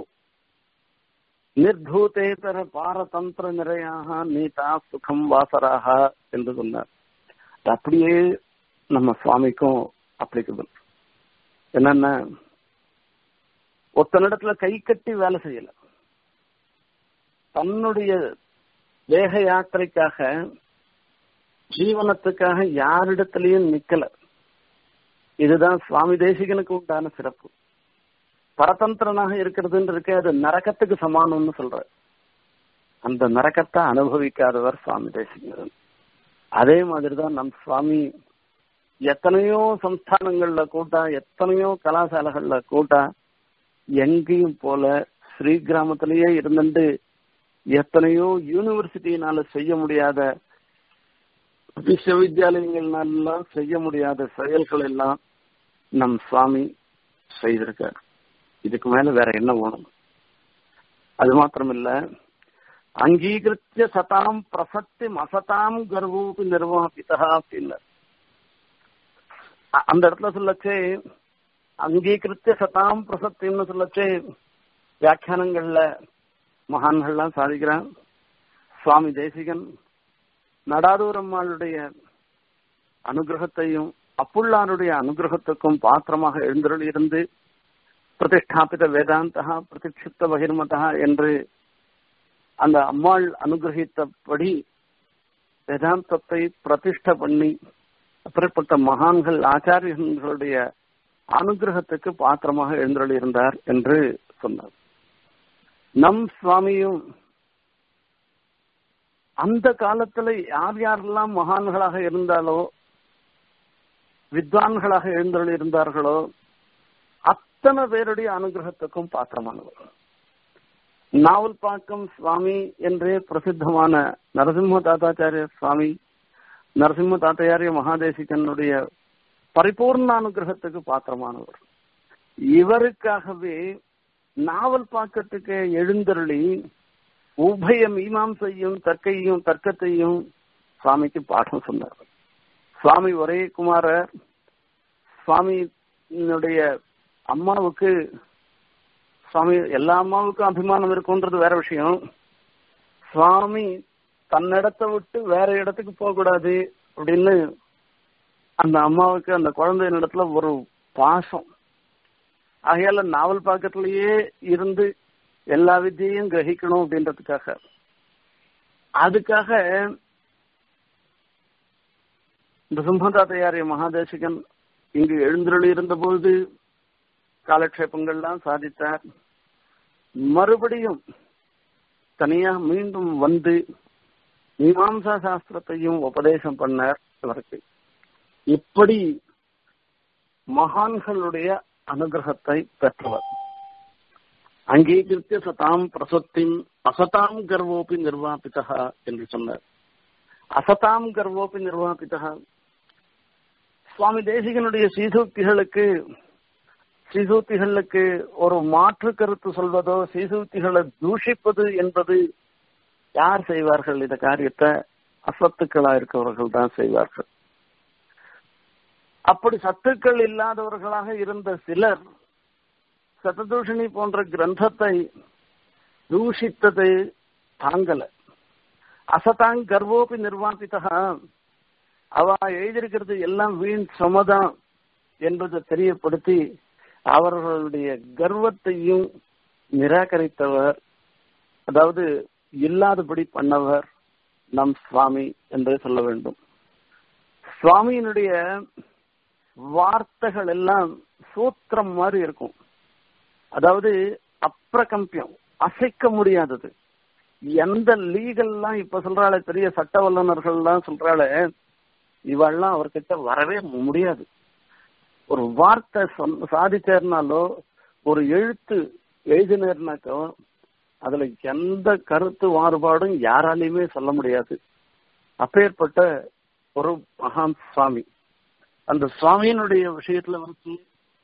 நிர்தூதேதர பாரதந்திர நிறையாக நீதா சுகம் வாசராக என்று சொன்னார் அப்படியே நம்ம சுவாமிக்கும் அப்ளிகபிள் என்னன்னா ஒத்தனிடத்துல கை கட்டி வேலை செய்யல தன்னுடைய வேக யாத்திரைக்காக ஜீவனத்துக்காக யாரிடத்திலையும் நிக்கல இதுதான் சுவாமி தேசிகனுக்கு உண்டான சிறப்பு பரதந்திரனாக இருக்கிறதுன்னு இருக்க அது நரக்கத்துக்கு சமானம்னு சொல்ற அந்த நரக்கத்தை அனுபவிக்காதவர் சுவாமி தேசிகன் அதே மாதிரிதான் நம் சுவாமி எத்தனையோ சம்ஸ்தானங்கள்ல கூட்டா எத்தனையோ கலாசாலைகள்ல கூட்டா எங்கேயும் போல ஸ்ரீ கிராமத்திலேயே இருந்துட்டு எத்தனையோ யூனிவர்சிட்டினால செய்ய முடியாத விஸ்வவித்யாலயங்கள்னாலாம் செய்ய முடியாத செயல்கள் எல்லாம் நம் சுவாமி செய்திருக்கார் இதுக்கு மேல வேற என்ன வேணும் அது மாத்திரமில்ல அங்கீகிருத்திய சதாம் பிரசத்தி அசதாம் கர்வோபி நிர்வாபிதா அப்படின்னு அந்த இடத்துல சொல்லச்சே அங்கீகிருத்திய சதாம் பிரசத்தின்னு சொல்லச்சே வியாக்கியானங்கள்ல மகான்கள்லாம் சாதிக்கிறான் சுவாமி தேசிகன் நடாதூரம்மாளுடைய அனுகிரகத்தையும் அப்புள்ளாருடைய அனுகிரகத்துக்கும் பாத்திரமாக எழுந்தருள் இருந்து பிரதிஷ்டாபித வேதாந்தா பிரதிஷ்டித்த பகிர்மதா என்று அந்த அம்மாள் அனுகிரகித்தபடி வேதாந்தத்தை பிரதிஷ்ட பண்ணி அப்படிப்பட்ட மகான்கள் ஆச்சாரியர்களுடைய அனுகிரகத்துக்கு பாத்திரமாக எழுந்தருள் இருந்தார் என்று சொன்னார் நம் சுவாமியும் அந்த காலத்துல யார் யாரெல்லாம் மகான்களாக இருந்தாலோ வித்வான்களாக எழுந்தருள் இருந்தார்களோ அத்தனை பேருடைய அனுகிரகத்துக்கும் பாத்திரமானவர் நாவல்பாக்கம் சுவாமி என்றே பிரசித்தமான நரசிம்ம தாத்தாச்சாரிய சுவாமி நரசிம்ம தாத்தாச்சாரிய மகாதேசிகனுடைய பரிபூர்ண அனுகிரகத்துக்கு பாத்திரமானவர் இவருக்காகவே நாவல் பாக்கத்துக்கு எழுந்தருளி உபய மீமாம்சையும் தர்க்கையும் தர்க்கத்தையும் சுவாமிக்கு பாடம் சொன்னார் சுவாமி ஒரே குமாரர் சுவாமியினுடைய அம்மாவுக்கு சுவாமி எல்லா அம்மாவுக்கும் அபிமானம் இருக்குன்றது வேற விஷயம் சுவாமி தன்னிடத்தை விட்டு வேற இடத்துக்கு போக கூடாது அப்படின்னு அந்த அம்மாவுக்கு அந்த குழந்தையின் இடத்துல ஒரு பாசம் ஆகையால நாவல் பாக்கத்திலேயே இருந்து எல்லா வித்தியையும் கிரகிக்கணும் அப்படின்றதுக்காக அதுக்காக இந்த சிம்மதாத்தையாரிய மகாதேசிகன் இங்கு எழுந்தருளி இருந்த பொழுது காலக்ஷேபங்கள்லாம் சாதித்தார் மறுபடியும் தனியா மீண்டும் வந்து மீமாம்சா சாஸ்திரத்தையும் உபதேசம் பண்ணார் இவருக்கு இப்படி மகான்களுடைய அனுகிரகத்தை பெற்றவர் அங்கீகரித்த சதாம் பிரசத்தின் அசதாம் கர்வோபி நிர்வாபிதா என்று சொன்னார் அசதாம் கர்வோபி நிர்வாபிதா சுவாமி தேசிகனுடைய சீசூக்திகளுக்கு சீசூத்திகளுக்கு ஒரு மாற்று கருத்து சொல்வதோ சீசூத்திகளை தூஷிப்பது என்பது யார் செய்வார்கள் இந்த காரியத்தை அசத்துக்களா இருக்கவர்கள் தான் செய்வார்கள் அப்படி சத்துக்கள் இல்லாதவர்களாக இருந்த சிலர் சததூஷணி போன்ற கிரந்தத்தை தூஷித்தது தாங்கல அசதாங் கர்வோபி நிர்வாபிதா அவ எழுதியிருக்கிறது எல்லாம் வீண் சமதான் என்பதை தெரியப்படுத்தி அவர்களுடைய கர்வத்தையும் நிராகரித்தவர் அதாவது இல்லாதபடி பண்ணவர் நம் சுவாமி என்றே சொல்ல வேண்டும் சுவாமியினுடைய வார்த்தைகள் எல்லாம் சூத்திரம் மாதிரி இருக்கும் அதாவது அப்பிரகம்பியம் அசைக்க முடியாதது எந்த லீகல்லாம் இப்ப சொல்றாளே பெரிய சட்ட வல்லுநர்கள்லாம் சொல்றாளே இவெல்லாம் அவர்கிட்ட வரவே முடியாது ஒரு வார்த்தை சொன்ன சாதிச்சேர்னாலோ ஒரு எழுத்து எழுதினர்னாக்கோ அதுல எந்த கருத்து மாறுபாடும் யாராலையுமே சொல்ல முடியாது அப்பேற்பட்ட ஒரு மகான் சுவாமி அந்த சுவாமியினுடைய விஷயத்துல வந்து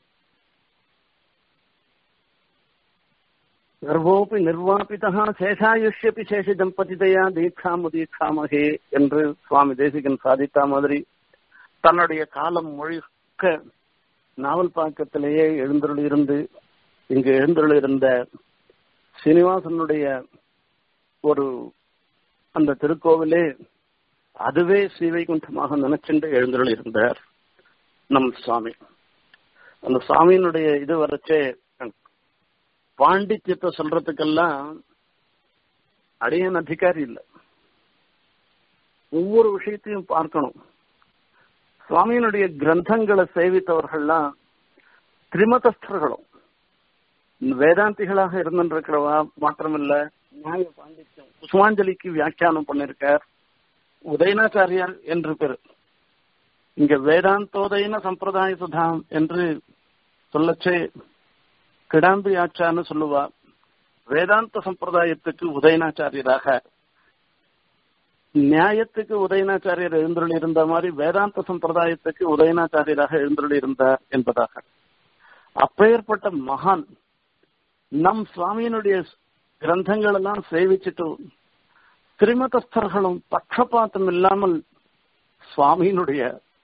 கர்ப்போபி நிர்வாபிதா சேஷாயுஷ்யபி சேஷ தம்பதிதையா தீட்சாமு தீட்சாமகே என்று சுவாமி தேசிகன் சாதித்த மாதிரி தன்னுடைய காலம் முழுக்க நாவல் பாக்கத்திலேயே எழுந்தருள் இருந்து இங்கு எழுந்தருள் இருந்த சீனிவாசனுடைய ஒரு அந்த திருக்கோவிலே அதுவே ஸ்ரீவைகுண்டமாக நினைச்சுண்டு எழுந்தருள் இருந்தார் நம் சுவாமி அந்த சுவாமியினுடைய இது வரைச்சே பாண்டித்யத்தை சொல்றதுக்கெல்லாம் அடையன் அதிகாரி இல்லை ஒவ்வொரு விஷயத்தையும் பார்க்கணும் சுவாமியினுடைய கிரந்தங்களை சேவித்தவர்கள்லாம் திரிமதஸ்தர்களும் வேதாந்திகளாக இருந்திருக்கிறவா மாற்றமில்ல நியாய பாண்டித்யம் குசுமாஞ்சலிக்கு வியாக்கியானம் பண்ணிருக்கார் உதயனாச்சாரியார் என்று பேரு இங்க வேதாந்தோதயன சம்பிரதாய சுதாம் என்று சொல்லச்சே கிடாம்பி ஆச்சான்னு சொல்லுவா வேதாந்த சம்பிரதாயத்துக்கு உதயனாச்சாரியராக நியாயத்துக்கு உதயனாச்சாரியர் எழுந்துள்ள இருந்த மாதிரி வேதாந்த சம்பிரதாயத்துக்கு உதயனாச்சாரியராக எழுந்துள்ள இருந்தார் என்பதாக அப்பேற்பட்ட மகான் நம் சுவாமியினுடைய கிரந்தங்கள் எல்லாம் சேவிச்சுட்டு திரிமதஸ்தர்களும் பட்சபாத்தம் இல்லாமல் சுவாமியினுடைய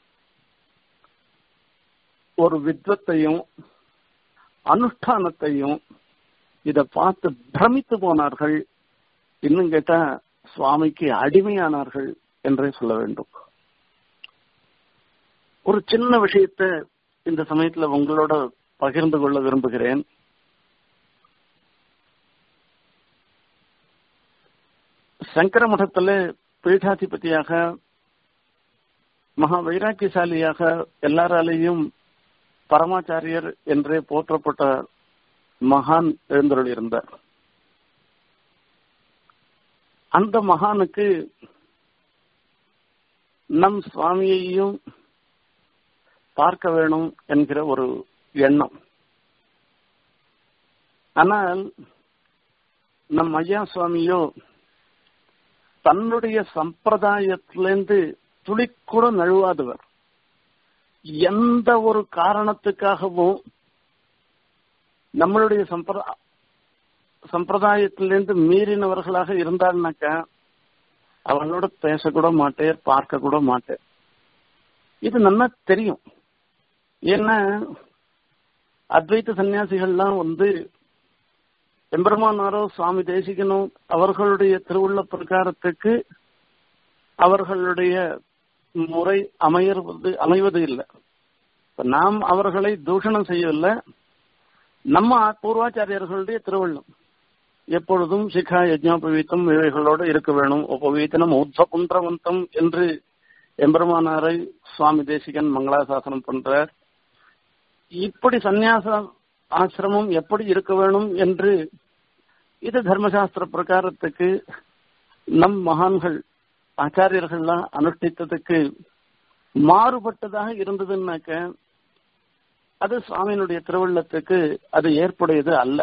ஒரு வித்வத்தையும் அனுஷ்டானத்தையும் இத பார்த்து பிரமித்து போனார்கள் இன்னும் கேட்டா சுவாமிக்கு அடிமையானார்கள் என்றே சொல்ல வேண்டும் ஒரு சின்ன விஷயத்தை இந்த சமயத்துல உங்களோட பகிர்ந்து கொள்ள விரும்புகிறேன் சங்கர மடத்துல பீடாதிபதியாக மகா வைராக்கியசாலியாக எல்லாராலையும் பரமாச்சாரியர் என்றே போற்றப்பட்ட மகான் எழுந்தருள் இருந்தார் அந்த மகானுக்கு நம் சுவாமியையும் பார்க்க வேணும் என்கிற ஒரு எண்ணம் ஆனால் நம் ஐயா சுவாமியோ தன்னுடைய சம்பிரதாயத்திலிருந்து துளிக்கூட நழுவாதவர் எந்த ஒரு காரணத்துக்காகவும் நம்மளுடைய சம்பிர சம்பிரதாயத்திலிருந்து மீறினவர்களாக இருந்தாள்னாக்கா அவங்களோட பேசக்கூட மாட்டேன் பார்க்க கூட மாட்டேன் இது நல்லா தெரியும் ஏன்னா அத்வைத்த சன்னியாசிகள்லாம் வந்து எம்பெருமானாரோ சுவாமி தேசிகனும் அவர்களுடைய திருவுள்ள பிரகாரத்துக்கு அவர்களுடைய முறை அமையறது அமைவது இல்லை இப்ப நாம் அவர்களை தூஷணம் செய்யவில்லை நம்ம பூர்வாச்சாரியர்களுடைய திருவள்ளம் எப்பொழுதும் சிகா யஜ்ஞோபவீத்தம் இவைகளோடு இருக்க வேணும் உபவீத்தனம் உத்வகுன்றவந்தம் என்று எம்பெருமானாரை சுவாமி தேசிகன் மங்களாசாசனம் பண்றார் இப்படி சந்நியாச ஆசிரமம் எப்படி இருக்க வேணும் என்று இது தர்மசாஸ்திர பிரகாரத்துக்கு நம் மகான்கள் ஆச்சாரியர்கள்லாம் அனுஷ்டித்ததுக்கு மாறுபட்டதாக இருந்ததுன்னாக்க அது சுவாமியினுடைய திருவள்ளத்துக்கு அது ஏற்புடையது அல்ல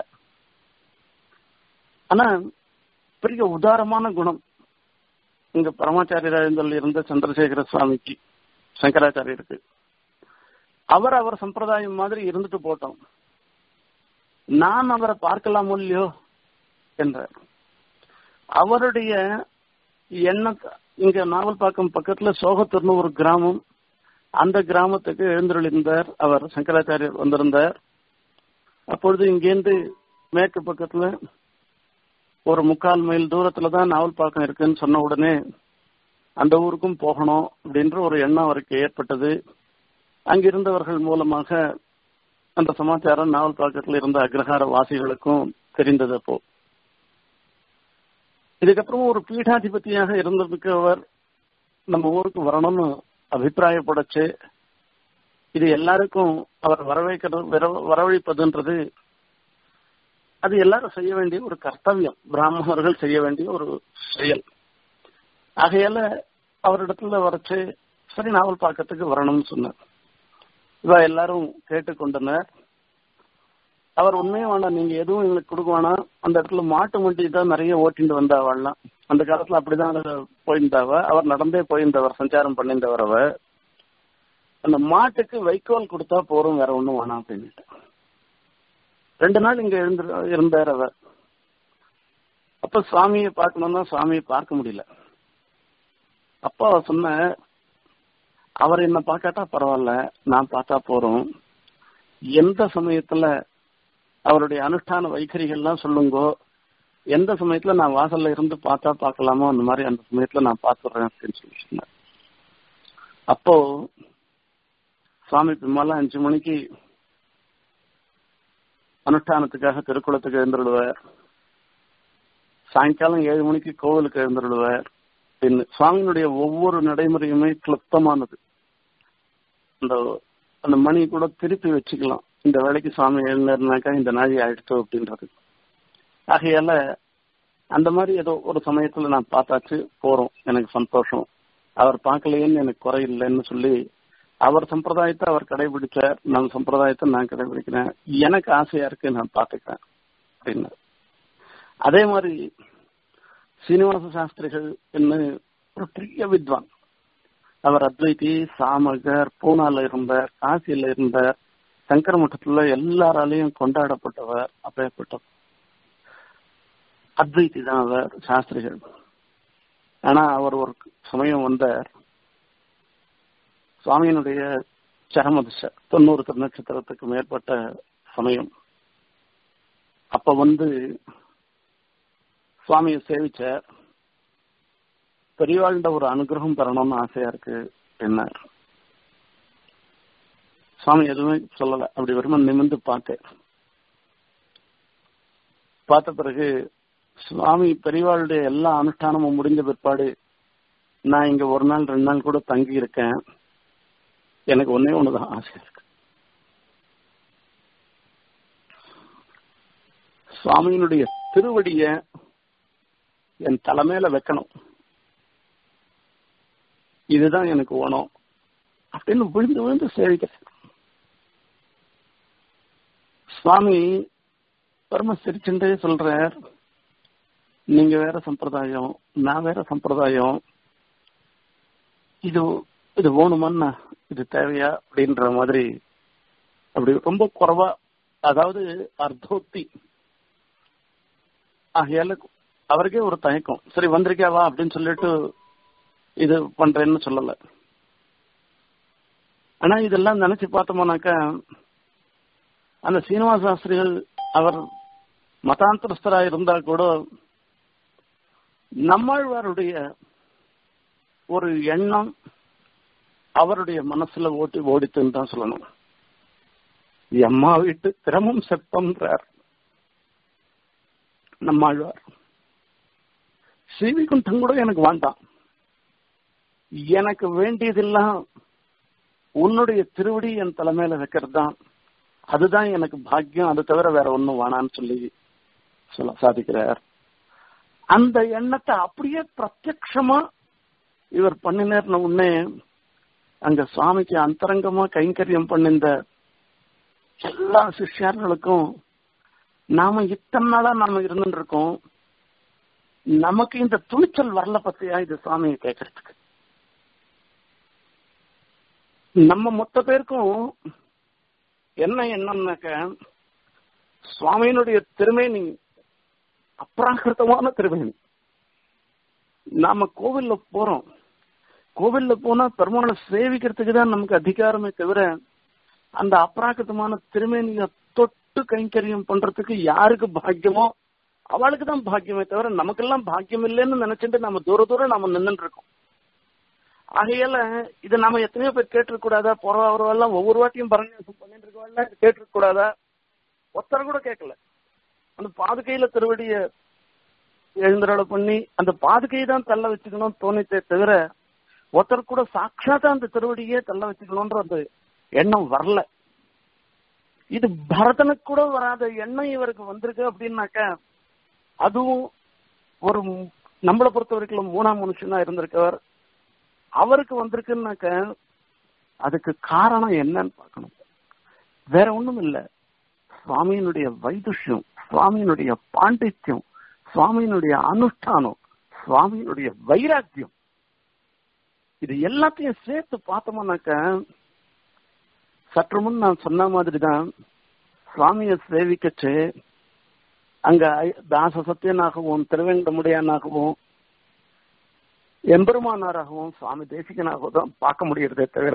ஆனா பெரிய உதாரமான குணம் இங்க பரமாச்சாரியராக இருந்த சந்திரசேகர சுவாமிக்கு சங்கராச்சாரியருக்கு அவர் அவர் சம்பிரதாயம் மாதிரி இருந்துட்டு போட்டோம் நான் அவரை பார்க்கலாமோ இல்லையோ என்றார் அவருடைய எண்ணத்தை இங்க நாவல்பாக்கம் பக்கத்துல சோகத்தூர்னு ஒரு கிராமம் அந்த கிராமத்துக்கு எழுந்திருந்தார் அவர் சங்கராச்சாரியர் வந்திருந்தார் அப்பொழுது இங்கேருந்து மேற்கு பக்கத்துல ஒரு முக்கால் மைல் தூரத்துல தான் நாவல்பாக்கம் இருக்குன்னு சொன்ன உடனே அந்த ஊருக்கும் போகணும் அப்படின்ற ஒரு எண்ணம் அவருக்கு ஏற்பட்டது அங்கிருந்தவர்கள் மூலமாக அந்த சமாச்சாரம் நாவல் பாக்கத்தில் இருந்த அக்ரஹார வாசிகளுக்கும் தெரிந்தது அப்போ இதுக்கப்புறம் ஒரு பீடாதிபதியாக இருந்ததுக்கு அவர் நம்ம ஊருக்கு வரணும்னு அபிப்பிராயப்படச்சு இது எல்லாருக்கும் அவர் வரவேற்கிறது வரவழைப்பதுன்றது அது எல்லாரும் செய்ய வேண்டிய ஒரு கர்த்தவியம் பிராமணர்கள் செய்ய வேண்டிய ஒரு செயல் ஆகையால அவரிடத்துல வரைச்சு சரி நாவல் பார்க்கறதுக்கு வரணும்னு சொன்னார் இவ எல்லாரும் கேட்டுக்கொண்டனர் அவர் உண்மையே வேண்டாம் நீங்க எதுவும் எங்களுக்கு கொடுக்க வேணாம் அந்த இடத்துல மாட்டு வண்டி தான் நிறைய ஓட்டிட்டு வந்தாவெல்லாம் அந்த காலத்துல அப்படிதான் போயிருந்தாவ அவர் நடந்தே போயிருந்தவர் சஞ்சாரம் பண்ணியிருந்தவர் அவ அந்த மாட்டுக்கு வைக்கோல் கொடுத்தா போறோம் வேற ஒண்ணும் வேணாம் அப்படின்ட்டு ரெண்டு நாள் இங்க எழுந்து இருந்தார் அவர் அப்ப சுவாமியை பார்க்கணும்னா சுவாமியை பார்க்க முடியல அப்பா சொன்ன அவர் என்ன பார்க்காட்டா பரவாயில்ல நான் பார்த்தா போறோம் எந்த சமயத்துல அவருடைய அனுஷ்டான வைகரிகள்லாம் சொல்லுங்கோ எந்த சமயத்துல நான் வாசல்ல இருந்து பார்த்தா பார்க்கலாமோ அந்த மாதிரி அந்த சமயத்துல நான் பார்த்துடுறேன் அப்படின்னு சொல்லி சொன்னார் அப்போ சுவாமி பிம்மாலாம் அஞ்சு மணிக்கு அனுஷ்டானத்துக்காக திருக்குளத்துக்கு எழுந்துருடுவார் சாயங்காலம் ஏழு மணிக்கு கோவிலுக்கு எழுந்துருடுவார் பின் சுவாமியினுடைய ஒவ்வொரு நடைமுறையுமே கிளுப்தமானது அந்த அந்த மணி கூட திருப்பி வச்சுக்கலாம் இந்த வேலைக்கு சுவாமி எழுந்தாருனாக்கா இந்த நாழி ஆயிடுச்சு அப்படின்றது ஆகையால அந்த மாதிரி ஏதோ ஒரு சமயத்துல நான் பார்த்தாச்சு போறோம் எனக்கு சந்தோஷம் அவர் பார்க்கலையேன்னு எனக்கு குறை இல்லைன்னு சொல்லி அவர் சம்பிரதாயத்தை அவர் கடைபிடிச்சார் நம்ம சம்பிரதாயத்தை நான் கடைபிடிக்கிறேன் எனக்கு ஆசையா இருக்கு நான் பார்த்துக்கிறேன் அப்படின்னு அதே மாதிரி சீனிவாச சாஸ்திரிகள் என்ன ஒரு பெரிய வித்வான் அவர் அத்வைதி சாமகர் பூனால இருந்தார் காசியில இருந்தார் சங்கர மட்டத்துல எல்லாராலையும் கொண்டாடப்பட்டவர் அப்பேற்பட்டவர் அத்வைதி தான் அவர் சாஸ்திரிகள் ஆனா அவர் ஒரு சமயம் வந்தார் சுவாமியினுடைய சரமதிச தொண்ணூறு திருநட்சத்திரத்துக்கு மேற்பட்ட சமயம் அப்ப வந்து சுவாமியை சேவிச்சார் பெரியவாழ்ந்த ஒரு அனுகிரகம் பெறணும்னு ஆசையா இருக்கு என்னார் சுவாமி எதுவுமே சொல்லல அப்படி வருமா நிமிந்து பார்த்தேன் பார்த்த பிறகு சுவாமி பெரியவாளுடைய எல்லா அனுஷ்டானமும் முடிஞ்ச பிற்பாடு நான் இங்க ஒரு நாள் ரெண்டு நாள் கூட தங்கி இருக்கேன் எனக்கு ஒன்னே ஒண்ணுதான் ஆசை இருக்கு சுவாமியினுடைய திருவடிய என் தலைமையில வைக்கணும் இதுதான் எனக்கு ஓணும் அப்படின்னு விழுந்து விழுந்து சேவிக்க சுவாமி பரம சிரிச்சுட்டே சொல்றார் நீங்க வேற சம்பிரதாயம் நான் வேற சம்பிரதாயம் இது இது வேணுமன்னா இது தேவையா அப்படின்ற மாதிரி அப்படி ரொம்ப குறைவா அதாவது அர்த்தோக்தி ஆகையால அவருக்கே ஒரு தயக்கம் சரி வந்திருக்கியாவா அப்படின்னு சொல்லிட்டு இது பண்றேன்னு சொல்லல ஆனா இதெல்லாம் நினைச்சு பார்த்தோம்னாக்கா அந்த சீனிவாச சாஸ்திரிகள் அவர் மதாந்தரஸ்தரா இருந்தா கூட நம்மாழ்வாருடைய ஒரு எண்ணம் அவருடைய மனசுல ஓட்டி ஓடித்துன்னு தான் சொல்லணும் எம்மா வீட்டு திறமும் செப்பம்ன்றார் நம்மாழ்வார் ஸ்ரீவிகுண்டம் கூட எனக்கு வேண்டாம் எனக்கு வேண்டியதெல்லாம் உன்னுடைய திருவடி என் தலைமையில வைக்கிறது தான் அதுதான் எனக்கு பாக்கியம் அது தவிர வேற ஒண்ணும் வேணான்னு சொல்லி சொல்ல சாதிக்கிறார் அந்த எண்ணத்தை அப்படியே பிரத்யக்ஷமா இவர் பண்ணினேர்ன உடனே அங்க சுவாமிக்கு அந்தரங்கமா கைங்கரியம் பண்ணிந்த எல்லா சிஷ்யர்களுக்கும் நாம இத்தனை நாளா நாம இருந்துட்டு இருக்கோம் நமக்கு இந்த துணிச்சல் வரல பத்தியா இது சுவாமியை கேட்கறதுக்கு நம்ம மொத்த பேருக்கும் என்ன எண்ணம்னாக்க சுவாமியினுடைய திருமேனி அப்ராகிருத்தமான திருமேனி நாம கோவில்ல போறோம் கோவில்ல போனா பெருமாளை சேவிக்கிறதுக்கு தான் நமக்கு அதிகாரமே தவிர அந்த அப்ராகிருத்தமான திருமேனிய தொட்டு கைங்கரியம் பண்றதுக்கு யாருக்கு பாக்கியமோ அவளுக்கு தான் பாக்கியமே தவிர நமக்கெல்லாம் பாக்கியம் இல்லைன்னு நினைச்சிட்டு நம்ம தூர தூரம் நாம நின்றுட்டு இருக்கோம் ஆகையால இதை நாம எத்தனையோ பேர் கேட்டிருக்க கூடாதா போறவரெல்லாம் ஒவ்வொரு வாட்டியும் பரநியாசம் பண்ணிட்டு இருக்கவங்க கேட்டிருக்க கூடாதா ஒருத்தர் கூட கேட்கல அந்த பாதுகையில திருவடிய எழுந்தருளை பண்ணி அந்த பாதுகையை தான் தள்ள வச்சுக்கணும் தோணித்தே தவிர ஒருத்தர் கூட சாட்சாத்தா அந்த திருவடியே தள்ள வச்சுக்கணும்ன்ற அந்த எண்ணம் வரல இது பரதனுக்கு கூட வராத எண்ணம் இவருக்கு வந்திருக்கு அப்படின்னாக்க அதுவும் ஒரு நம்மளை பொறுத்த வரைக்கும் மூணாம் மனுஷனா இருந்திருக்கவர் அவருக்கு வந்திருக்குன்னாக்க அதுக்கு காரணம் என்னன்னு பார்க்கணும் வேற ஒண்ணும் இல்ல சுவாமியினுடைய வைதுஷ்யம் சுவாமியினுடைய பாண்டித்யம் சுவாமியினுடைய அனுஷ்டானம் சுவாமியினுடைய வைராக்கியம் இது எல்லாத்தையும் சேர்த்து பார்த்தோம்னாக்க சற்று முன் நான் சொன்ன மாதிரி தான் சுவாமியை சேவிக்கச்சு அங்க தாச சத்தியனாகவும் திருவேங்கடமுடையானாகவும் எம்பெருமானாராகவும் சுவாமி தேசிகனாகவும் தான் பார்க்க முடியறதே தவிர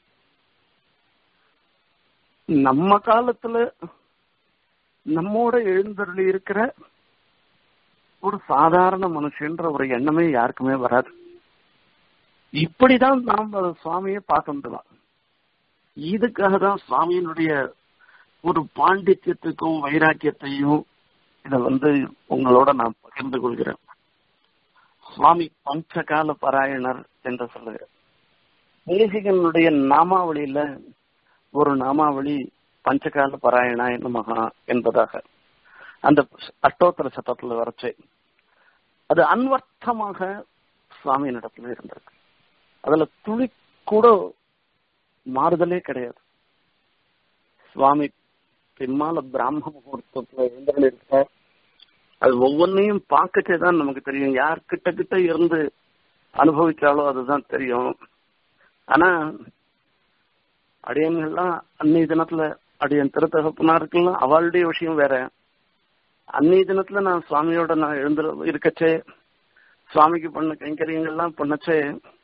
நம்ம காலத்துல நம்மோட எழுந்தருளி இருக்கிற ஒரு சாதாரண மனுஷன்ற ஒரு எண்ணமே யாருக்குமே வராது இப்படிதான் நாம் சுவாமியை பார்க்கணும் இதுக்காக தான் சுவாமியினுடைய ஒரு பாண்டித்யத்துக்கும் வைராக்கியத்தையும் இதை வந்து உங்களோட நான் பகிர்ந்து கொள்கிறேன் சுவாமி பஞ்சகால பாராயணர் என்று சொல்லுகிறேன் தேசிகனுடைய நாமாவளியில ஒரு நாமாவளி பஞ்சகால பாராயணா மகா என்பதாக அந்த அட்டோத்தர சட்டத்துல வரைச்சு அது அன்வர்த்தமாக சுவாமி இடத்துல இருந்திருக்கு அதுல துளி கூட மாறுதலே கிடையாது சுவாமி பின்னால பிராம முகூர்த்தத்துல எழுந்திருக்கார் அது ஒவ்வொன்றையும் பார்க்கச்சே தான் நமக்கு தெரியும் யார் கிட்ட கிட்ட இருந்து அனுபவிச்சாலோ அதுதான் தெரியும் ஆனா அடியன்கள்லாம் அன்னைய தினத்துல அடியன் திருத்தகப்பனாருக்கெல்லாம் அவளுடைய விஷயம் வேற அன்னைய தினத்துல நான் சுவாமியோட நான் எழுந்து இருக்கச்சே சுவாமிக்கு பண்ண கைங்கரியங்கள்லாம் பண்ணச்சே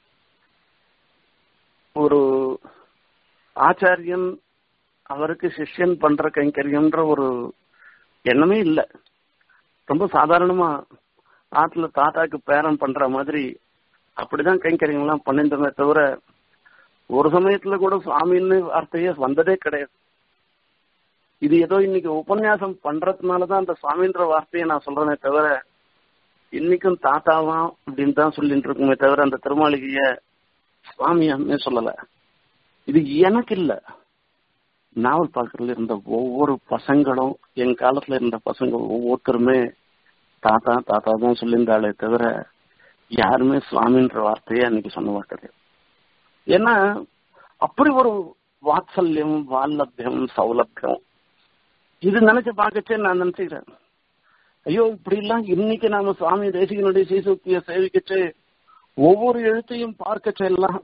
ஒரு ஆச்சாரியன் அவருக்கு சிஷ்யன் பண்ற கைங்கரியம்ன்ற ஒரு எண்ணமே இல்லை ரொம்ப சாதாரணமா ஆத்துல தாத்தாக்கு பேரம் பண்ற மாதிரி அப்படிதான் கைங்கரியங்கள்லாம் பண்ணிருந்தோமே தவிர ஒரு சமயத்துல கூட சுவாமின்னு வார்த்தையே வந்ததே கிடையாது இது ஏதோ இன்னைக்கு உபன்யாசம் பண்றதுனாலதான் அந்த சுவாமின்ற வார்த்தையை நான் சொல்றேனே தவிர இன்னைக்கும் தாத்தாவாம் அப்படின்னு தான் சொல்லிட்டு இருக்குமே தவிர அந்த திருமாளிகைய சுவாமியான்னு சொல்லல இது எனக்கு இல்ல நாவல் பார்க்கறதுல இருந்த ஒவ்வொரு பசங்களும் என் காலத்துல இருந்த பசங்க ஒவ்வொருத்தருமே தாத்தா தாத்தா தான் சொல்லியிருந்தாலே தவிர யாருமே சுவாமின்ற வார்த்தையே அன்னைக்கு சொன்ன கிடையாது ஏன்னா அப்படி ஒரு வாத்சல்யம் வால்லபியம் சௌலபியம் இது நினைச்சு பார்க்கச்சே நான் நினைச்சுக்கிறேன் ஐயோ இப்படி எல்லாம் இன்னைக்கு நாம சுவாமி தேசிகனுடைய சீசுக்திய சேவிக்கச்சு ஒவ்வொரு எழுத்தையும் பார்க்கச்ச எல்லாம்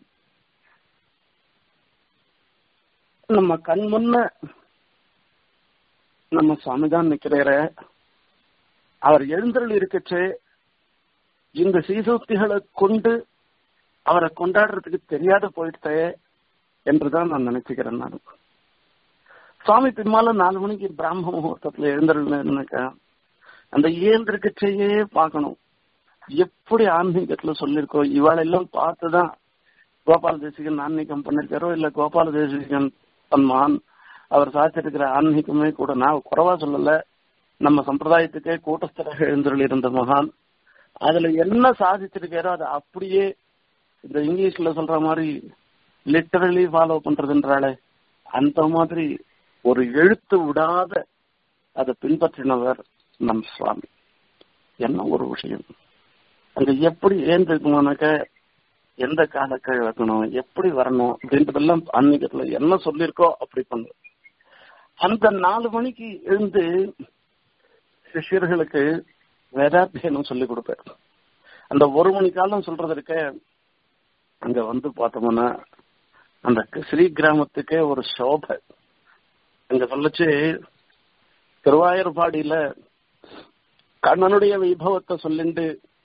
நம்ம கண் முன்ன நம்ம சுவாமி தான் நிக்கிறார அவர் எழுந்தருள் இருக்கச்சு இந்த சீசூக்திகளை கொண்டு அவரை கொண்டாடுறதுக்கு தெரியாத போயிட்டே என்றுதான் நான் நினைச்சுக்கிறேன் நான் சுவாமி பின்னால நாலு மணிக்கு பிராம முகூர்த்தத்துல எழுந்தருள்னாக்கா அந்த இயந்திரக்கச்சையே பார்க்கணும் எப்படி ஆன்மீகத்துல சொல்லியிருக்கோ இவாளெல்லாம் பார்த்துதான் கோபால தேசிகன் ஆன்மீகம் பண்ணிருக்காரோ இல்ல கோபால தேசிகன் தன்மான் அவர் சாதிச்சிருக்கிற ஆன்மீகமே கூட நான் குறவா சொல்லல நம்ம சம்பிரதாயத்துக்கே கூட்டஸ்தராக எழுந்தருள் இருந்த மகான் அதுல என்ன சாதிச்சிருக்காரோ அதை அப்படியே இந்த இங்கிலீஷ்ல சொல்ற மாதிரி லிட்டரலி ஃபாலோ பண்றதுன்றாலே அந்த மாதிரி ஒரு எழுத்து விடாத அதை பின்பற்றினவர் நம் சுவாமி என்ன ஒரு விஷயம் அங்க எப்படி ஏந்திருக்கணும்னாக்க எந்த காலக்கழி வைக்கணும் எப்படி வரணும் அப்படின்றதெல்லாம் ஆன்மீகத்துல என்ன சொல்லியிருக்கோ அப்படி பண்ணு அந்த நாலு மணிக்கு எழுந்து சிஷியர்களுக்கு வேதாத்தியனம் சொல்லி கொடுப்பார் அந்த ஒரு மணி காலம் சொல்றது இருக்க அங்க வந்து பார்த்தோம்னா அந்த ஸ்ரீ கிராமத்துக்கே ஒரு சோபை அங்க சொல்லச்சு திருவாயூர்பாடியில கண்ணனுடைய வைபவத்தை சொல்லிண்டு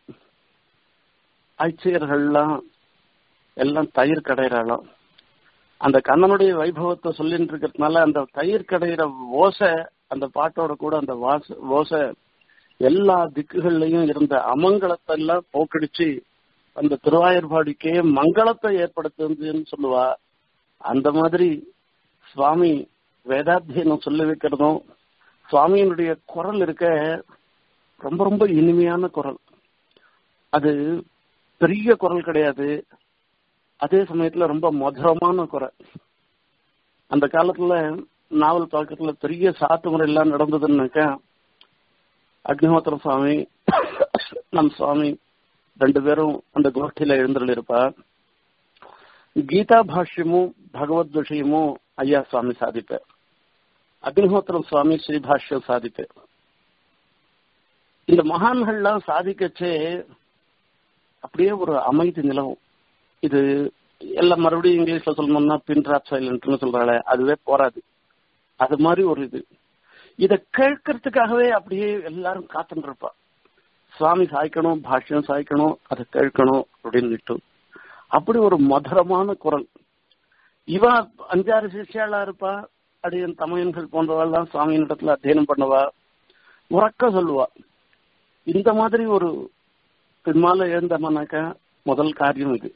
ஆட்சியர்கள்லாம் எல்லாம் தயிர் கடையிறாலும் அந்த கண்ணனுடைய வைபவத்தை சொல்லிட்டு இருக்கிறதுனால அந்த தயிர் கடையிற ஓசை அந்த பாட்டோட கூட அந்த வாச ஓசை எல்லா திக்குகள்லயும் இருந்த அமங்கலத்தை எல்லாம் போக்கடிச்சு அந்த திருவாயூர்பாடிக்கே மங்களத்தை ஏற்படுத்துதுன்னு சொல்லுவா அந்த மாதிரி சுவாமி வேதாத்தியனம் சொல்லி வைக்கிறதும் சுவாமியினுடைய குரல் இருக்க ரொம்ப ரொம்ப இனிமையான குரல் அது பெரிய குரல் கிடையாது அதே சமயத்துல ரொம்ப மதுரமான குரல் அந்த காலத்துல நாவல் பக்கத்துல பெரிய சாத்து முறை எல்லாம் நடந்ததுன்னாக்கா அக்னிஹோத்திர சுவாமி நம் சுவாமி ரெண்டு பேரும் அந்த கோஷ்டியில எழுந்துள்ள இருப்பார் கீதா பாஷ்யமும் பகவத் விஷயமும் ஐயா சுவாமி சாதிப்பார் அக்னிஹோத்திரம் சுவாமி ஸ்ரீபாஷ்யம் சாதிப்பார் இந்த மகான்கள்லாம் சாதிக்கச்சே அப்படியே ஒரு அமைதி நிலவும் இது எல்லாம் மறுபடியும் இங்கிலீஷ்ல சொல்லணும்னா பின் டிராப் சைலண்ட்னு சொல்றாளே அதுவே போராது அது மாதிரி ஒரு இது இத கேட்கறதுக்காகவே அப்படியே எல்லாரும் காத்துட்டு இருப்பா சுவாமி சாய்க்கணும் பாஷ்யம் சாய்க்கணும் அதை கேட்கணும் அப்படின்னு அப்படி ஒரு மதுரமான குரல் இவ அஞ்சாறு சிஷ்யாளா இருப்பா அடியன் தமையன்கள் போன்றவெல்லாம் சுவாமியின் இடத்துல அத்தியனம் பண்ணவா உறக்க சொல்லுவா இந்த மாதிரி ஒரு பின்மால எழுந்தோம்னாக்கா முதல் காரியம் இது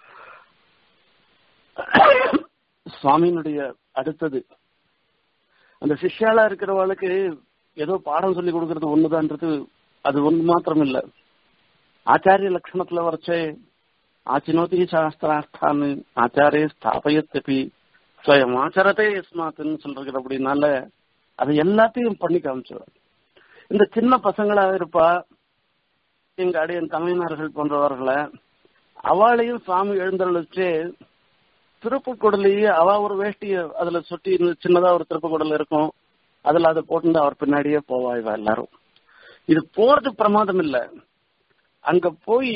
சுவாமியினுடைய அடுத்தது அந்த சிஷ்யாலா இருக்கிறவளுக்கு ஏதோ பாடம் சொல்லி கொடுக்கறது ஒண்ணுதான்றது அது ஒண்ணு மாத்திரம் இல்ல ஆச்சாரிய லட்சணத்துல வரைச்சே ஆச்சினோதி சாஸ்திரார்த்தான்னு ஆச்சாரே ஸ்தாபயத்தபி ஸ்வயம் ஆச்சாரத்தே எஸ்மாத்துன்னு சொல்றது அப்படின்னால அது எல்லாத்தையும் பண்ணி காமிச்சுவார் இந்த சின்ன பசங்களா இருப்பா எங்க அடியன் தமிழ்நார்கள் போன்றவர்களை அவளையும் சுவாமி எழுந்தருளிச்சு திருப்புக்குடலையே அவ ஒரு வேஷ்டிய அதுல சுட்டி சின்னதா ஒரு திருப்புக்குடல் இருக்கும் அதுல அதை போட்டு அவர் பின்னாடியே போவா இவ எல்லாரும் இது போறது பிரமாதம் இல்ல அங்க போய்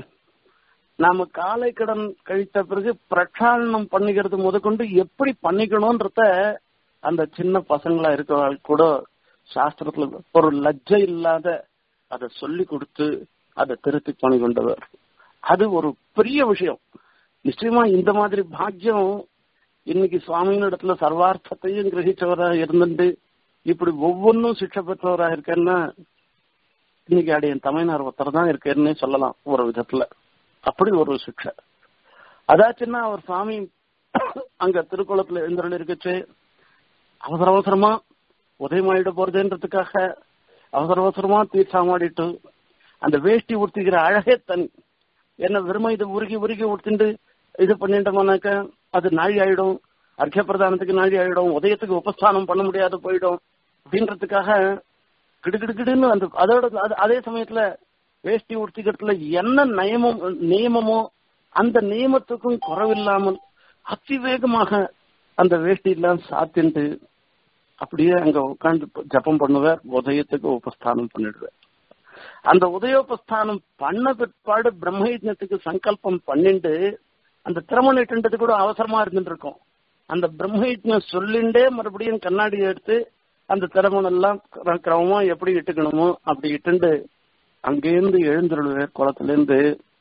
நாம காலை கடன் கழித்த பிறகு பிரச்சாரணம் பண்ணிக்கிறது முதற்கொண்டு எப்படி பண்ணிக்கணும்ன்றத அந்த சின்ன பசங்களா இருக்கிறவங்க கூட சாஸ்திரத்துல ஒரு லஜ்ஜை இல்லாத அதை சொல்லி கொடுத்து அதை திருத்தி பண்ணி கொண்டவர் அது ஒரு பெரிய விஷயம் நிச்சயமா இந்த மாதிரி பாக்கியம் இன்னைக்கு சுவாமியின் இடத்துல சர்வார்த்தத்தையும் கிரகிச்சவராக இருந்துட்டு இப்படி ஒவ்வொன்றும் சிக்ஷை பெற்றவராக இருக்கேன்னா இன்னைக்கு அடையன் தமிழ்நாடு ஒருத்தர் தான் இருக்கேன்னு சொல்லலாம் ஒரு விதத்துல அப்படி ஒரு சிக்ஷை அதாச்சுன்னா அவர் சுவாமி அங்க திருக்குளத்துல எழுந்தருள் இருக்குச்சு அவசர அவசரமா உதயமாயிட போறதுன்றதுக்காக அவசர அவசரமா தீர்த்தாமாடிட்டு அந்த வேஷ்டி உடுத்திக்கிற அழகே தனி என்ன வெறுமை இது உருகி உருகி உடுத்திண்டு இது பண்ணிட்டோம்னாக்க அது நாழி ஆயிடும் அர்க்க பிரதானத்துக்கு நாழி ஆயிடும் உதயத்துக்கு உபஸ்தானம் பண்ண முடியாத போயிடும் அப்படின்றதுக்காக கிடுகிடுகிடுன்னு அந்த அதோட அதே சமயத்துல வேஷ்டி உடுத்திக்கிறதுல என்ன நியமம் நியமமோ அந்த நியமத்துக்கும் குறவில்லாமல் அதிவேகமாக அந்த வேஷ்டி எல்லாம் சாத்தின்ட்டு அப்படியே அங்க உட்காந்து ஜபம் பண்ணுவார் உதயத்துக்கு உபஸ்தானம் பண்ணிடுவார் அந்த உதயோபஸ்தானம் பண்ண பிற்பாடு பிரம்மயஜத்துக்கு சங்கல்பம் பண்ணிண்டு அந்த திருமணிட்டு கூட அவசரமா இருந்துட்டு இருக்கும் அந்த பிரம்மயஜம் சொல்லிண்டே மறுபடியும் கண்ணாடி எடுத்து அந்த திறமன் எல்லாம் கிரமமா எப்படி இட்டுக்கணுமோ அப்படி இட்டுண்டு அங்கேருந்து எழுந்துருவார் குளத்துல இருந்து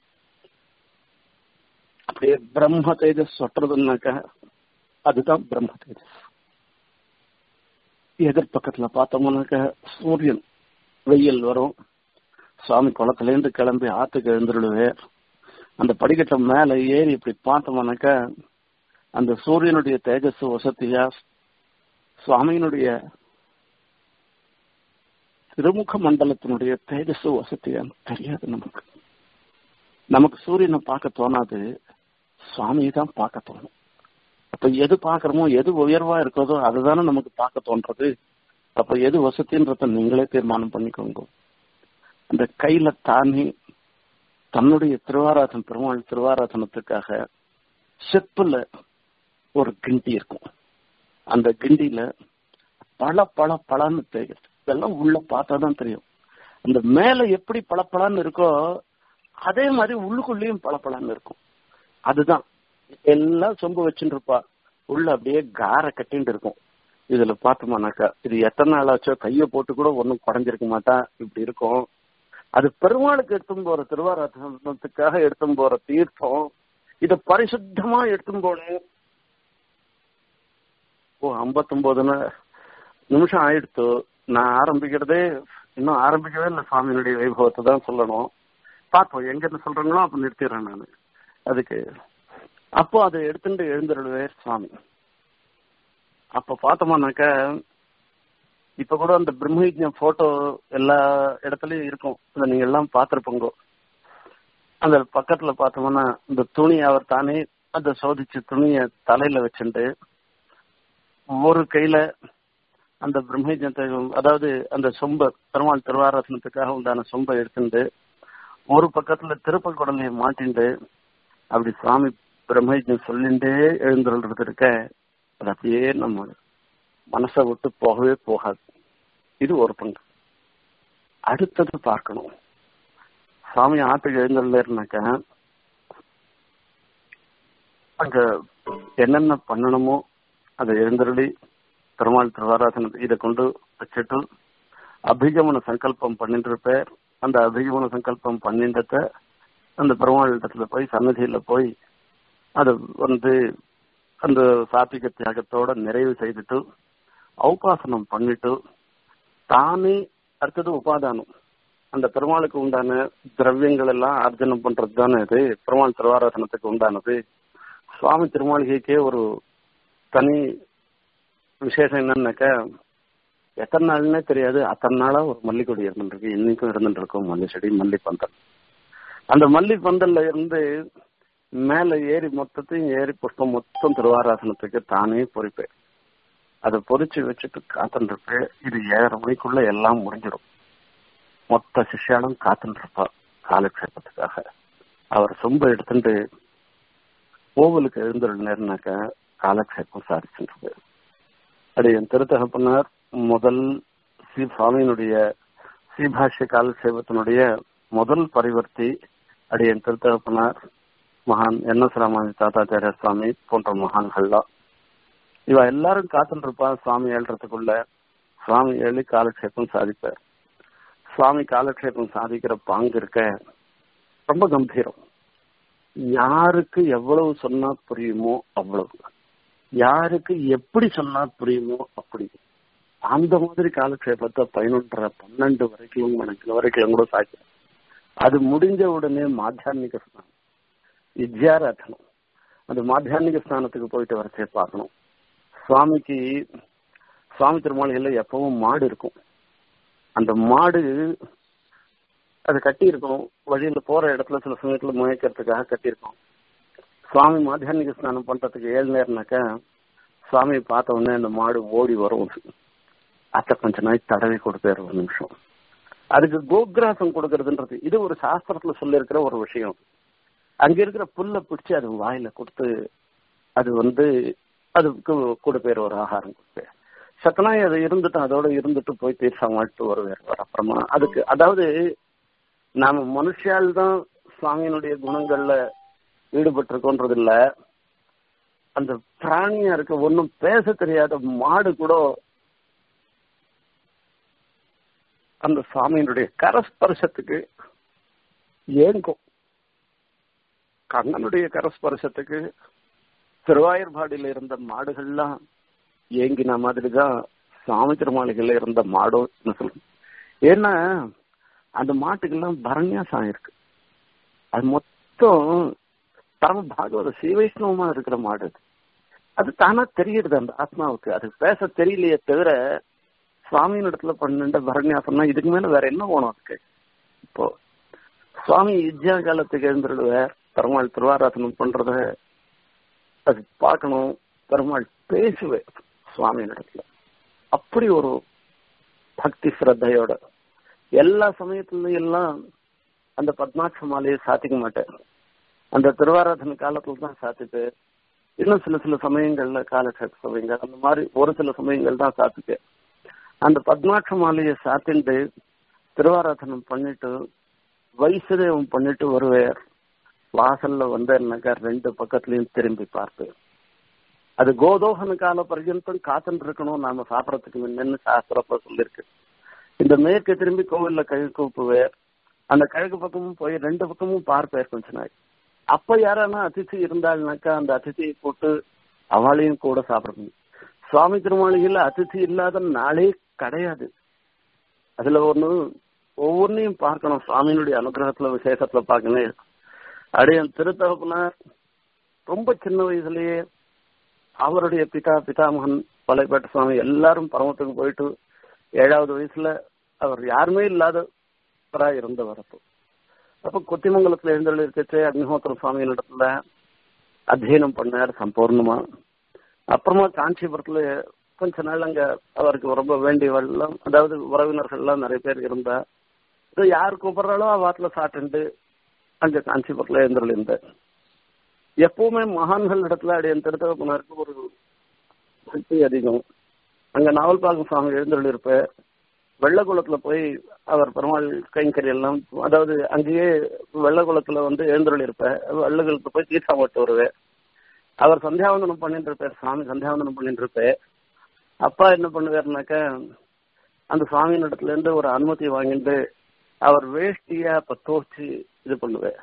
அப்படியே பிரம்ம தேஜஸ் சொட்டுறதுன்னாக்க அதுதான் பிரம்ம தேஜஸ் எதிர்பக்கத்துல பார்த்தோம்னாக்க சூரியன் வெயில் வரும் சுவாமி குளத்துல இருந்து கிளம்பி ஆத்துக்கு எழுந்துருடுவேன் அந்த படிக்கட்ட மேல ஏறி இப்படி பார்த்தோம்னாக்க அந்த சூரியனுடைய தேஜஸ் வசதியா சுவாமியினுடைய திருமுக மண்டலத்தினுடைய தேஜஸ் வசதியா தெரியாது நமக்கு நமக்கு சூரியனை பார்க்க தோணாது சுவாமியை தான் பார்க்க தோணும் அப்ப எது பாக்குறோமோ எது உயர்வா இருக்கிறதோ அதுதானே நமக்கு பார்க்க தோன்றது அப்ப எது வசதின்றத நீங்களே தீர்மானம் பண்ணிக்கோங்க அந்த கையில தானே தன்னுடைய திருவாராதன் பெருமாள் திருவாராதனத்துக்காக செப்புல ஒரு கிண்டி இருக்கும் அந்த கிண்டியில பல பல பலன்னு தெரியுது இதெல்லாம் உள்ள பார்த்தா தான் தெரியும் அந்த மேல எப்படி பளபளன்னு இருக்கோ அதே மாதிரி உள்ளுக்குள்ளேயும் பளபளன்னு இருக்கும் அதுதான் எல்லாம் சொம்பு வச்சுட்டு இருப்பா உள்ள அப்படியே கார கட்டின்னு இருக்கும் இதுல பார்த்தோம்னாக்கா இது எத்தனை நாள் ஆச்சோ கைய போட்டு கூட ஒன்னும் குறைஞ்சிருக்க மாட்டா இப்படி இருக்கும் அது பெருமாளுக்கு எடுத்தும் போற திருவாராதனத்துக்காக எடுத்தும் போற தீர்த்தம் இத பரிசுத்தமா எடுத்தும் போனேன் ஓ ஐம்பத்தொன்பது நிமிஷம் ஆயிடுத்து நான் ஆரம்பிக்கிறதே இன்னும் ஆரம்பிக்கவே இல்லை சுவாமியினுடைய வைபவத்தை தான் சொல்லணும் பார்ப்போம் எங்க இருந்து சொல்றாங்களோ அப்ப நிறுத்திடுறேன் நான் அதுக்கு அப்போ அதை எடுத்துட்டு எழுந்துருவேர் சுவாமி அப்ப பார்த்தோம்னாக்க இப்ப கூட அந்த பிரம்மயஜம் போட்டோ எல்லா இடத்துலயும் இருக்கும் அதை நீங்க எல்லாம் பார்த்திருப்போங்க அந்த பக்கத்துல பார்த்தோம்னா இந்த துணி அவர் தானே அந்த சோதிச்சு துணிய தலையில வச்சுட்டு ஒரு கையில அந்த பிரம்மயஜத்தை அதாவது அந்த சொம்ப பெருமாள் திருவாராசனத்துக்காக உண்டான சொம்பை எடுத்துட்டு ஒரு பக்கத்துல திருப்பல் குடலையை மாட்டிண்டு அப்படி சுவாமி பிரம்மயஜம் சொல்லிண்டே எழுந்துருள்றது இருக்க அது அப்படியே நம்ம மனசை விட்டு போகவே போகாது இது ஒரு பங்கு அடுத்தது பார்க்கணும் சுவாமி ஆத்துக்கு எழுந்துள்ளாருனாக்க அங்க என்னென்ன பண்ணணுமோ அதை எழுந்தருளி பெருமாள் திருவாராசனத்தை இதை கொண்டு வச்சுட்டு அபிகமன சங்கல்பம் பண்ணிட்டு இருப்பார் அந்த அபிகமன சங்கல்பம் பண்ணின்றத அந்த பெருமாள் இடத்துல போய் சன்னதியில போய் அது வந்து அந்த சாத்விக தியாகத்தோட நிறைவு செய்துட்டு ஔபாசனம் பண்ணிட்டு தானே அடுத்தது உபாதானம் அந்த பெருமாளுக்கு உண்டான திரவியங்கள் எல்லாம் ஆர்ஜனம் பண்றது தானே இது பெருமாள் திருவாராசனத்துக்கு உண்டானது சுவாமி திருமாளிகைக்கே ஒரு தனி விசேஷம் என்னன்னாக்கா எத்தனை நாள்னே தெரியாது அத்தனை நாளா ஒரு மல்லிகொடி இருந்துருக்கு இன்னைக்கும் இருந்துட்டு இருக்கும் மல்லி செடி மல்லி பந்தல் அந்த மல்லி பந்தல்ல இருந்து மேல ஏறி மொத்தத்தையும் ஏறி புஷ்பம் மொத்தம் திருவாராசனத்துக்கு தானே பொறிப்பேன் அதை பொறிச்சு வச்சுட்டு காத்துட்டு இருப்பேன் இது ஏழரை மணிக்குள்ள எல்லாம் முடிஞ்சிடும் மொத்த சிஷ்யாலும் காத்துட்டு இருப்பா காலக்ஷேபத்துக்காக அவர் சொம்ப எடுத்துட்டு கோவிலுக்கு எழுந்துருனாக்க காலக்ஷேபம் சாதிச்சுட்டு அப்படி என் திருத்தகப்பனார் முதல் ஸ்ரீ சுவாமியினுடைய ஸ்ரீபாஷ்ய காலக்ஷேபத்தினுடைய முதல் பரிவர்த்தி அடி என் திருத்தகப்பனார் மகான் என் எஸ் ராமாஜி தாத்தாச்சாரிய சுவாமி போன்ற மகான்கள்லாம் இவ எல்லாரும் காத்துட்டு இருப்பா சுவாமி ஏழ்றதுக்குள்ள சுவாமி ஏழு காலக்ஷேபம் சாதிப்பார் சுவாமி காலக்ஷேபம் சாதிக்கிற பாங்கு இருக்க ரொம்ப கம்பீரம் யாருக்கு எவ்வளவு சொன்னா புரியுமோ அவ்வளவு யாருக்கு எப்படி சொன்னா புரியுமோ அப்படி அந்த மாதிரி காலக்ஷேபத்தை பதினொன்றரை பன்னெண்டு வரைக்கும் எனக்கு வரைக்கும் கூட சாய்க்கிறேன் அது முடிஞ்ச உடனே மாத்தியான்மிக ஸ்நானம் வித்யாராதனம் அந்த மாத்தியான்மிக ஸ்நானத்துக்கு போயிட்டு வரச்சே பார்க்கணும் சுவாமிக்கு சுவாமி திருமாளிகள்ல எப்பவும் மாடு இருக்கும் அந்த மாடு அது கட்டி இருக்கும் வழியில போற இடத்துல சில சமயத்துல முயக்கிறதுக்காக கட்டியிருக்கோம் சுவாமி மாத்தியானிக ஸ்நானம் பண்றதுக்கு ஏழு நேரம்னாக்கா சுவாமியை பார்த்த உடனே அந்த மாடு ஓடி வரும் அத்தை கொஞ்ச நாள் தடவி கொடுப்பாரு ஒரு நிமிஷம் அதுக்கு கோகிராசம் கொடுக்கறதுன்றது இது ஒரு சாஸ்திரத்துல சொல்லி இருக்கிற ஒரு விஷயம் அங்க இருக்கிற புல்ல பிடிச்சி அது வாயில கொடுத்து அது வந்து அதுக்கு கொடுப்பேர் ஒரு ஆகாரம் கொடுப்பேர் சத்தனாய் அது இருந்துட்டு அதோட இருந்துட்டு போய் தீர்த்தம் வாழ்த்து வருவார் வர அப்புறமா அதுக்கு அதாவது நாம மனுஷால் தான் சுவாமியினுடைய குணங்கள்ல ஈடுபட்டிருக்கோன்றது இல்ல அந்த பிராணியா இருக்க ஒன்னும் பேச தெரியாத மாடு கூட அந்த சுவாமியினுடைய கரஸ்பர்சத்துக்கு ஏங்கும் கண்ணனுடைய கரஸ்பர்சத்துக்கு திருவாயூர்பாடியில இருந்த மாடுகள்லாம் ஏங்கின மாதிரிதான் சாமி திருமாளிகள்ல இருந்த மாடும் சொல்லணும் ஏன்னா அந்த மாட்டுக்கெல்லாம் பரண்யாசம் இருக்கு அது மொத்தம் பரம பாகவத சீவைஷ்ணவமா இருக்கிற மாடு அது அது தானா தெரியுது அந்த ஆத்மாவுக்கு அது பேச தெரியலையே தவிர சுவாமியின் இடத்துல பண்ணிட்ட பரண்யாசம்னா இதுக்கு மேல வேற என்ன போகணும் அதுக்கு இப்போ சுவாமி வித்யா காலத்துக்கு எழுந்துருடுவார் பெருமாள் திருவாராசனம் பண்றத அது பார்க்கணும் பெருமாள் பேசுவேன் சுவாமியின் இடத்துல அப்படி ஒரு பக்தி ஸ்ரத்தையோட எல்லா சமயத்துலயும் எல்லாம் அந்த பத்மாட்ச மாலையை சாத்திக்க மாட்டேன் அந்த திருவாராதன காலத்துல தான் சாத்திட்டு இன்னும் சில சில சமயங்கள்ல காலக்ஷேப சமயங்கள் அந்த மாதிரி ஒரு சில சமயங்கள் தான் சாத்திக்க அந்த பத்மாட்ச மாலையை சாத்திட்டு திருவாராதனம் பண்ணிட்டு வைசதேவம் பண்ணிட்டு வருவார் வாசல்ல வந்தேன்னாக்கா ரெண்டு பக்கத்துலயும் திரும்பி பார்ப்பேன் அது கோதோகன கால பர்யந்தம் காத்துட்டு இருக்கணும் நாம சாப்பிடறதுக்கு முன்னு சாஸ்திரப்ப சொல்லிருக்கு இந்த மேற்கு திரும்பி கோவில்ல கழுகு கூப்புவேர் அந்த கழுகு பக்கமும் போய் ரெண்டு பக்கமும் பார்ப்பேர் கொஞ்ச நாள் அப்ப யாரானா அதிர்ச்சி இருந்தாள்னாக்கா அந்த அதிர்ச்சியை போட்டு அவளையும் கூட சாப்பிடணும் சுவாமி திருமாளிகையில அதிர்ச்சி இல்லாத நாளே கிடையாது அதுல ஒண்ணு ஒவ்வொன்றையும் பார்க்கணும் சுவாமியினுடைய அனுகிரகத்துல விசேஷத்துல பார்க்கணும் அப்படியே திருத்தகப்பனார் ரொம்ப சின்ன வயசுலயே அவருடைய பிதா பிதாமகன் பழையப்பேட்ட சுவாமி எல்லாரும் பரமத்துக்கு போயிட்டு ஏழாவது வயசுல அவர் யாருமே இல்லாதவரா இருந்தவர் அப்போ அப்ப கொத்திமங்கலத்துல எழுந்தருள் இருக்கச்சே அக்னிஹோத்திர சுவாமி இடத்துல அத்தியனம் பண்ணார் சம்பூர்ணமா அப்புறமா காஞ்சிபுரத்துல கொஞ்ச நாள் அங்க அவருக்கு ரொம்ப வேண்டியவெல்லாம் அதாவது உறவினர்கள் எல்லாம் நிறைய பேர் இருந்தா இது யார் கூப்பிடுறாலோ வாட்டில சாப்பிட்டு அங்க காஞ்சிபுரத்துல எழுந்திருந்தார் எப்பவுமே மகான்கள் இடத்துல அடி எந்த இடத்துல போனாருக்கு ஒரு சக்தி அதிகம் அங்க நாவல்பாக்கம் சுவாமி எழுந்தருள் வெள்ளக்குளத்துல போய் அவர் பெருமாள் கைங்கறி எல்லாம் அதாவது அங்கேயே வெள்ளக்குளத்துல வந்து எழுந்தருள் இருப்பேன் வெள்ளக்குளத்துல போய் தீர்த்தம் போட்டு வருவேன் அவர் சந்தியாவந்தனம் பண்ணிட்டு இருப்பார் சாமி சந்தியாவந்தனம் பண்ணிட்டு இருப்பார் அப்பா என்ன பண்ணுவாருனாக்க அந்த சுவாமியின் இடத்துல இருந்து ஒரு அனுமதி வாங்கிட்டு அவர் வேஷ்டிய அப்ப தோச்சு இது பண்ணுவேன்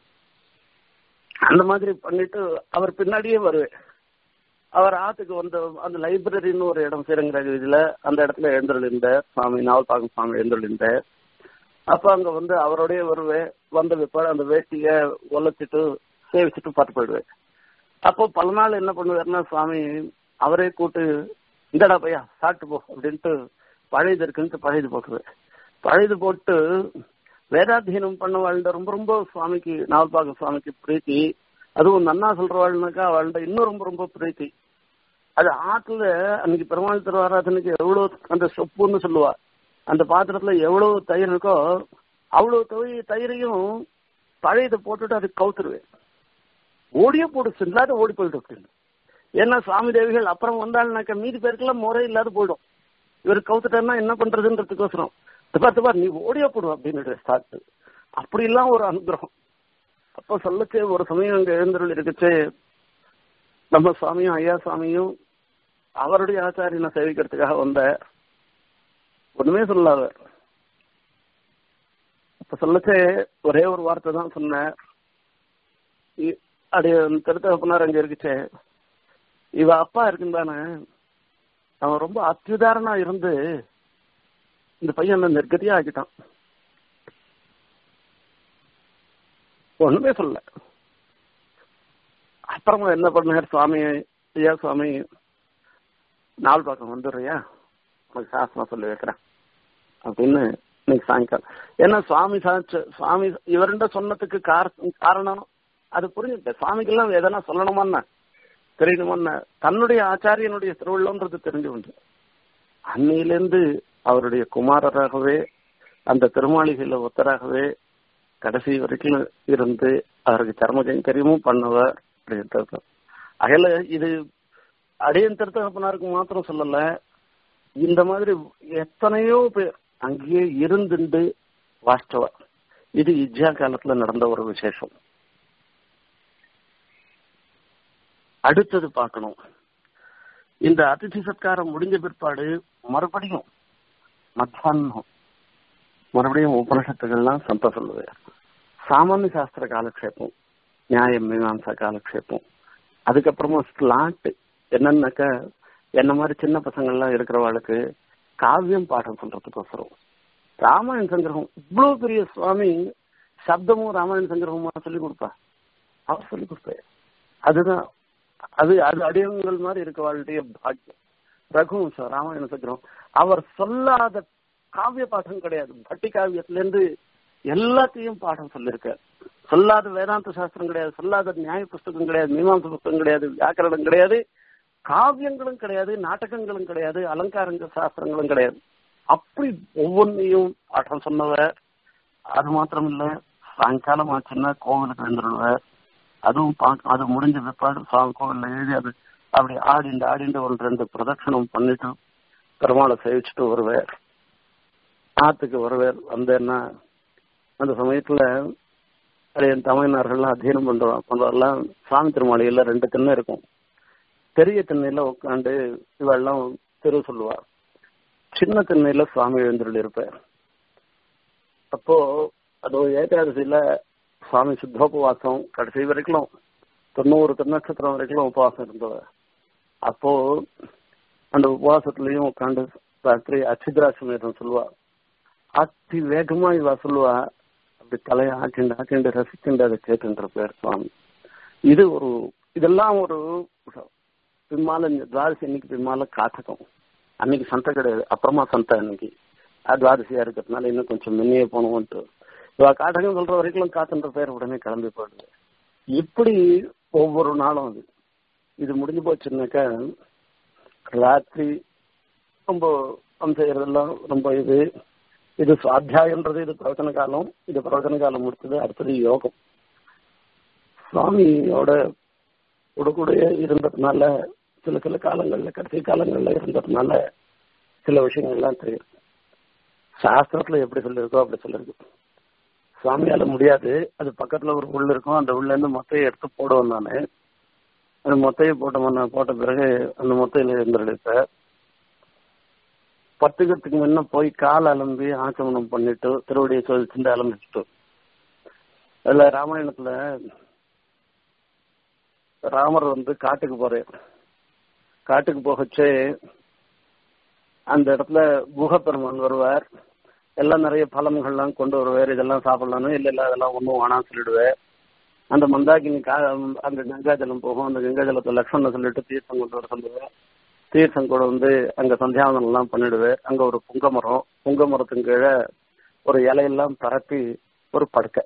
அந்த மாதிரி பண்ணிட்டு அவர் பின்னாடியே வருவேன் அவர் ஆத்துக்கு வந்து அந்த லைப்ரரின்னு ஒரு இடம் ஸ்ரீரங்க இதுல அந்த இடத்துல எழுந்திருந்த சுவாமி நாவல்பாக்கம் சுவாமி எழுந்திருந்த அப்ப அங்க வந்து அவரோடய வருவேன் வந்த பிற்பாடு அந்த வேட்டிய ஒலச்சிட்டு சேவிச்சுட்டு பார்த்து போயிடுவேன் அப்போ பல நாள் என்ன பண்ணுவாருன்னா சுவாமி அவரே கூட்டு இந்தடா பையா சாப்பிட்டு போ அப்படின்ட்டு பழையது இருக்குன்ட்டு பழையது போட்டுருவேன் பழையது போட்டு வேதாத்தியனம் பண்ண வாழ்ந்த ரொம்ப ரொம்ப சுவாமிக்கு நாவல்பாக்கம் சுவாமிக்கு பிரீத்தி அதுவும் நன்னா சொல்றவாள்னாக்கா அவள்கிட்ட இன்னும் ரொம்ப ரொம்ப பிரீத்தி அது ஆத்துல அன்னைக்கு பெருமாள் திருவாராதனுக்கு எவ்வளவு அந்த சொப்புன்னு சொல்லுவா அந்த பாத்திரத்துல எவ்வளவு தயிர் இருக்கோ அவ்வளவு தயிர் தயிரையும் பழையதை போட்டுட்டு அதுக்கு கவுத்துருவேன் ஓடியே போட்டு இல்லாத ஓடி போயிட்டு அப்படின்னு ஏன்னா சுவாமி தேவிகள் அப்புறம் வந்தாள்னாக்க மீதி பேருக்கெல்லாம் முறை இல்லாத போயிடும் இவர் கவுத்துட்டா என்ன பண்றதுன்றதுக்கோசரம் துப்பா துப்பா நீ ஓடியே போடும் அப்படின்னு ஸ்டார்ட் அப்படிலாம் ஒரு அனுகிரகம் அப்ப சொல்லச்சே ஒரு சமயம் அங்க எழுந்தருள் இருக்குச்சே நம்ம சுவாமியும் ஐயா சுவாமியும் அவருடைய ஆச்சாரியனை சேவிக்கிறதுக்காக வந்த ஒண்ணுமே சொல்லாத அப்ப சொல்லச்சே ஒரே ஒரு வார்த்தை தான் சொன்னேன் அப்படி திருத்தகப்பனார் அங்க இருக்குச்சே இவ அப்பா இருக்குந்தானே அவன் ரொம்ப அத்யுதாரணா இருந்து இந்த பையன் நெருக்கடியா ஆக்கிட்டான் ஒண்ணுமே சொல்ல அப்புறமா என்ன பண்ணார் சுவாமி ஐயா சுவாமி நாள் பக்கம் வந்துடுறியா உனக்கு சாசமா சொல்லி வைக்கிறேன் அப்படின்னு இன்னைக்கு சாயங்காலம் ஏன்னா சுவாமி சாச்ச சுவாமி இவருண்ட சொன்னதுக்கு காரணம் அது புரிஞ்சுட்டேன் சுவாமிக்கெல்லாம் எதனா சொல்லணுமான்னா தெரியணுமான்னா தன்னுடைய ஆச்சாரியனுடைய திருவிழன்றது தெரிஞ்சு உண்டு அன்னையிலேருந்து அவருடைய குமாரராகவே அந்த திருமாளிகையில ஒத்தராகவே கடைசி வரைக்கும் இருந்து அவருக்கு சர்ம கைங்கரியமும் பண்ணவர் அப்படின்றது அகையில இது அடியன் திருத்தகப்பனாருக்கு மாத்திரம் சொல்லல இந்த மாதிரி எத்தனையோ பேர் அங்கேயே இருந்துண்டு வாஸ்தவா இது இஜ்ஜா காலத்துல நடந்த ஒரு விசேஷம் அடுத்தது பார்க்கணும் இந்த அதிதி சத்காரம் முடிஞ்ச பிற்பாடு மறுபடியும் மத்தியானம் மறுபடியும் உபனிஷத்துகள்லாம் சந்த சொல்லுவேன் சாமானிய சாஸ்திர காலக்ஷேபம் நியாயம் மீமாம்சா காலக்ஷேபம் அதுக்கப்புறமா ஸ்லாட் என்னன்னாக்க என்ன மாதிரி சின்ன பசங்கள்லாம் இருக்கிறவாளுக்கு காவியம் பாடம் சொல்றதுக்கோசரம் ராமாயண சங்கிரகம் இவ்வளவு பெரிய சுவாமி சப்தமும் ராமாயண சங்கிரகமா சொல்லி கொடுப்பா அவர் சொல்லி கொடுப்பாரு அதுதான் அது அது அடியங்கள் மாதிரி இருக்க வாழ்க்கைய பாக்கியம் ரகுவம்சம் ராமாயண சங்கிரகம் அவர் சொல்லாத காவிய பாடம் கிடையாது பட்டி காவியத்துல இருந்து எல்லாத்தையும் பாடம் சொல்லியிருக்கார் சொல்லாத வேதாந்த சாஸ்திரம் கிடையாது சொல்லாத நியாய புஸ்தகம் கிடையாது மீமாச புஸ்தகம் கிடையாது வியாக்கரணம் கிடையாது காவியங்களும் கிடையாது நாடகங்களும் கிடையாது அலங்காரங்கள் சாஸ்திரங்களும் கிடையாது அப்படி ஒவ்வொன்றையும் பாடம் சொன்னவர் அது மாத்திரம் இல்ல சாயங்காலம் ஆச்சுன்னா கோவிலுக்கு எழுந்துருவார் அதுவும் பார்க்க அது முடிஞ்ச பிற்பாடு சுவாமி கோவில்ல எழுதி அது அப்படி ஆடிண்டு ஆடிண்டு ஒரு ரெண்டு பிரதட்சணம் பண்ணிட்டு பெருமாளை சேவிச்சுட்டு வருவார் ஆத்துக்கு வருவார் வந்தேன்னா அந்த சமயத்துல என் தமிழ்நாடுகள்லாம் அத்தியனம் பண்றோம் பண்றதெல்லாம் சுவாமி திருமாளிகையில ரெண்டு திண்ணை இருக்கும் பெரிய திண்ணையில உட்காந்து இவெல்லாம் திரு சொல்லுவா சின்ன திண்ணையில சுவாமி எழுந்துள்ள இருப்பார் அப்போ அது ஏகாதசியில சுவாமி சுத்தோபவாசம் கடைசி வரைக்கும் தொண்ணூறு திருநட்சத்திரம் வரைக்கும் உபவாசம் இருந்தவர் அப்போ அந்த உபவாசத்துலயும் உட்காந்து ராத்திரி அச்சித்ராசமேதம் சொல்லுவா அத்தி வேகமா இவ சொல்லுவா அப்படி தலையை ஆக்கிண்டு ஆக்கிண்டு ரசிக்கிண்டு அதை கேட்டுன்ற பேர் சுவாமி இது ஒரு இதெல்லாம் ஒரு பின்னால துவாதசி அன்னைக்கு பின்னால காட்டகம் அன்னைக்கு சந்தை கிடையாது அப்புறமா சந்தை அன்னைக்கு துவாதசியா இருக்கிறதுனால இன்னும் கொஞ்சம் முன்னையே போனோம்ட்டு இவ காட்டகம் சொல்ற வரைக்கும் காத்துன்ற பேர் உடனே கிளம்பி போயிடுது இப்படி ஒவ்வொரு நாளும் அது இது முடிஞ்சு போச்சுன்னாக்கா ராத்திரி ரொம்ப செய்யறதெல்லாம் ரொம்ப இது இது சுவாத்தியாயன்றது இது பிரவச்சன காலம் இது பிரவச்சன காலம் முடிச்சது அடுத்தது யோகம் சுவாமியோட உடக்கூடிய இருந்ததுனால சில சில காலங்கள்ல கடைசி காலங்கள்ல இருந்ததுனால சில விஷயங்கள்லாம் தெரியும் சாஸ்திரத்துல எப்படி சொல்லிருக்கோ அப்படி சொல்லிருக்கு சுவாமியால முடியாது அது பக்கத்துல ஒரு உள்ள இருக்கும் அந்த உள்ள இருந்து மொத்தையை எடுத்து போடுவேன் நானு அந்த மொத்தையை போட்ட போட்ட பிறகு அந்த மொத்தையில இருந்துருப்ப பத்துக்கிறதுக்கு முன்ன போய் கால் அலம்பி ஆச்சமனம் பண்ணிட்டு திருவடியை சோதிச்சுட்டு அலம்பிச்சுட்டு அதுல ராமாயணத்துல ராமர் வந்து காட்டுக்கு போறார் காட்டுக்கு போகச்சே அந்த இடத்துல குகப்பெருமான் வருவார் எல்லாம் நிறைய பழங்கள்லாம் கொண்டு வருவார் இதெல்லாம் சாப்பிடலான்னு இல்ல இல்ல அதெல்லாம் ஒன்றும் வேணாம் சொல்லிடுவேன் அந்த மந்தாகினி கா அங்க கங்காஜலம் போகும் அந்த கங்காஜலத்தை லக்ஷ்மண சொல்லிட்டு தீர்த்தம் கொண்டு வர சொல்லுவேன் தீர்த்தம் கூட வந்து அங்க சந்தியாவனம் எல்லாம் பண்ணிடுவேன் அங்க ஒரு புங்க மரம் புங்க மரத்துக்கு கீழே ஒரு இலையெல்லாம் பரப்பி ஒரு படுக்கை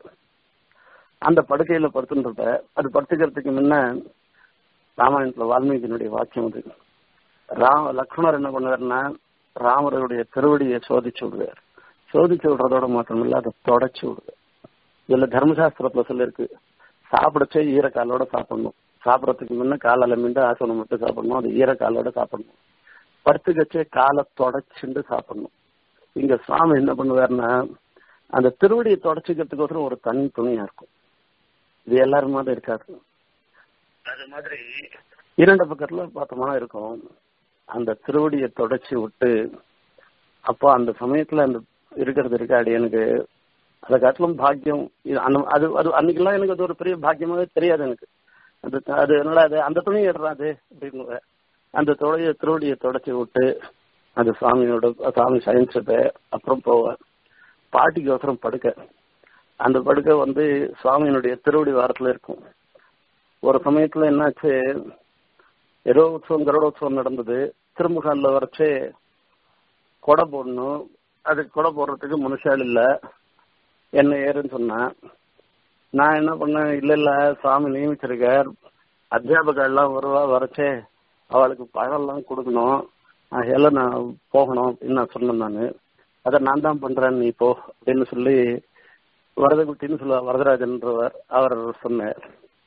அந்த படுக்கையில படுத்துன்றத அது படுத்துக்கிறதுக்கு முன்ன ராமாயணத்துல வால்மீகியினுடைய வாக்கியம் அது ராம லக்ஷ்மணர் என்ன பண்ணுவார்னா ராமருடைய திருவடியை சோதிச்சு விடுவார் சோதிச்சு விடுறதோட மாத்திரமில்ல அதை தொடச்சு விடுவார் இதுல தர்மசாஸ்திரத்துல சொல்லிருக்கு சாப்பிடச்சே ஈரக்காலோட சாப்பிடணும் சாப்பிடறதுக்கு முன்ன காலால மீண்டு ஆசனம் மட்டும் சாப்பிடணும் அது ஈரக்காலோட சாப்பிடணும் படுத்துக்கச்சே காலை தொடச்சுண்டு சாப்பிடணும் இங்க சுவாமி என்ன பண்ணுவாருன்னா அந்த திருவடியை தொடச்சிக்கிறதுக்கோசரம் ஒரு தனி துணியா இருக்கும் இது எல்லாரும் மாதிரி இருக்காது அது மாதிரி இரண்டு பக்கத்துல பார்த்தோம்னா இருக்கும் அந்த திருவடியை தொடச்சி விட்டு அப்போ அந்த சமயத்துல அந்த இருக்கிறது இருக்காடி எனக்கு அதை காட்டிலும் பாக்கியம் அந்த அது அது அன்னைக்கெல்லாம் எனக்கு அது ஒரு பெரிய பாக்கியமாவே தெரியாது எனக்கு அது அது என்னடா அது அந்த துணியை எடுறாது அப்படின்னு அந்த தொடைய திருவடியை தொடச்சி விட்டு அது சுவாமியோட சாமி சயின்ஸத்தை அப்புறம் போவேன் பாட்டிக்கு அவசரம் படுக்க அந்த படுக்கை வந்து சுவாமியினுடைய திருவடி வாரத்துல இருக்கும் ஒரு சமயத்துல என்னாச்சு ஏதோ உற்சவம் கருடோத்சவம் நடந்தது திருமுகாலில் வரைச்சே கொடை போடணும் அது கொடை போடுறதுக்கு மனுஷால் இல்லை என்ன ஏறுன்னு சொன்னேன் நான் என்ன பண்ணேன் இல்ல இல்ல சாமி நியமிச்சிருக்கார் அத்தியாபகர் எல்லாம் வருவா வரைச்சே அவளுக்கு பழம்லாம் கொடுக்கணும் அதனால நான் போகணும் அப்படின்னு நான் சொன்னேன் நான் அதை நான் தான் பண்றேன் நீ போ அப்படின்னு சொல்லி வரதகுட்டின்னு சொல்லுவார் வரதராஜன்றவர் அவர் சொன்னார்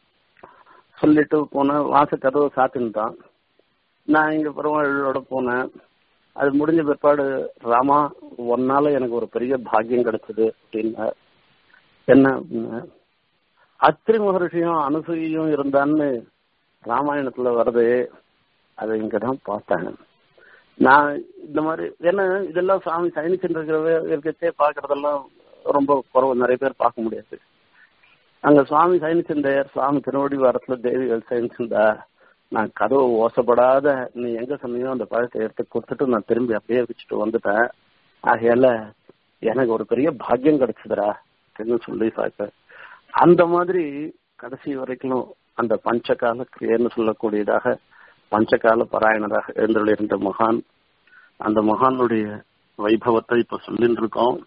சொல்லிட்டு போனேன் வாச கதவை சாத்தின்ட்டான் நான் இங்க பெருமாளோட போனேன் அது முடிஞ்ச பிற்பாடு ராமா ஒன்னால எனக்கு ஒரு பெரிய பாக்கியம் கிடைச்சது அப்படின்னா என்ன அப்படின்னா அத்திரி மகர்ஷியும் அனுசூயும் இருந்தான்னு ராமாயணத்துல வருது அதை இங்கதான் பார்த்தேன் நான் இந்த மாதிரி என்ன இதெல்லாம் சாமி சயனிச்சுருக்கிறவே இருக்கச்சே பாக்குறதெல்லாம் ரொம்ப குறவு நிறைய பேர் பார்க்க முடியாது அங்க சுவாமி சயனிச்சிருந்தார் சுவாமி திருவடி வாரத்துல தேவிகள் சயனிச்சிருந்தா நான் கதவு ஓசப்படாத நீ எங்க சொன்னியோ அந்த பழத்தை எடுத்து கொடுத்துட்டு நான் திரும்பி அப்படியே வச்சுட்டு வந்துட்டேன் ஆகையால எனக்கு ஒரு பெரிய பாக்கியம் கிடைச்சதுடா அப்படின்னு சொல்லி பார்க்க அந்த மாதிரி கடைசி வரைக்கும் அந்த பஞ்சகால கிரியன்னு சொல்லக்கூடியதாக பஞ்சகால பாராயணராக எழுந்தருளிருந்த மகான் அந்த மகானுடைய வைபவத்தை இப்ப சொல்லிட்டு இருக்கோம்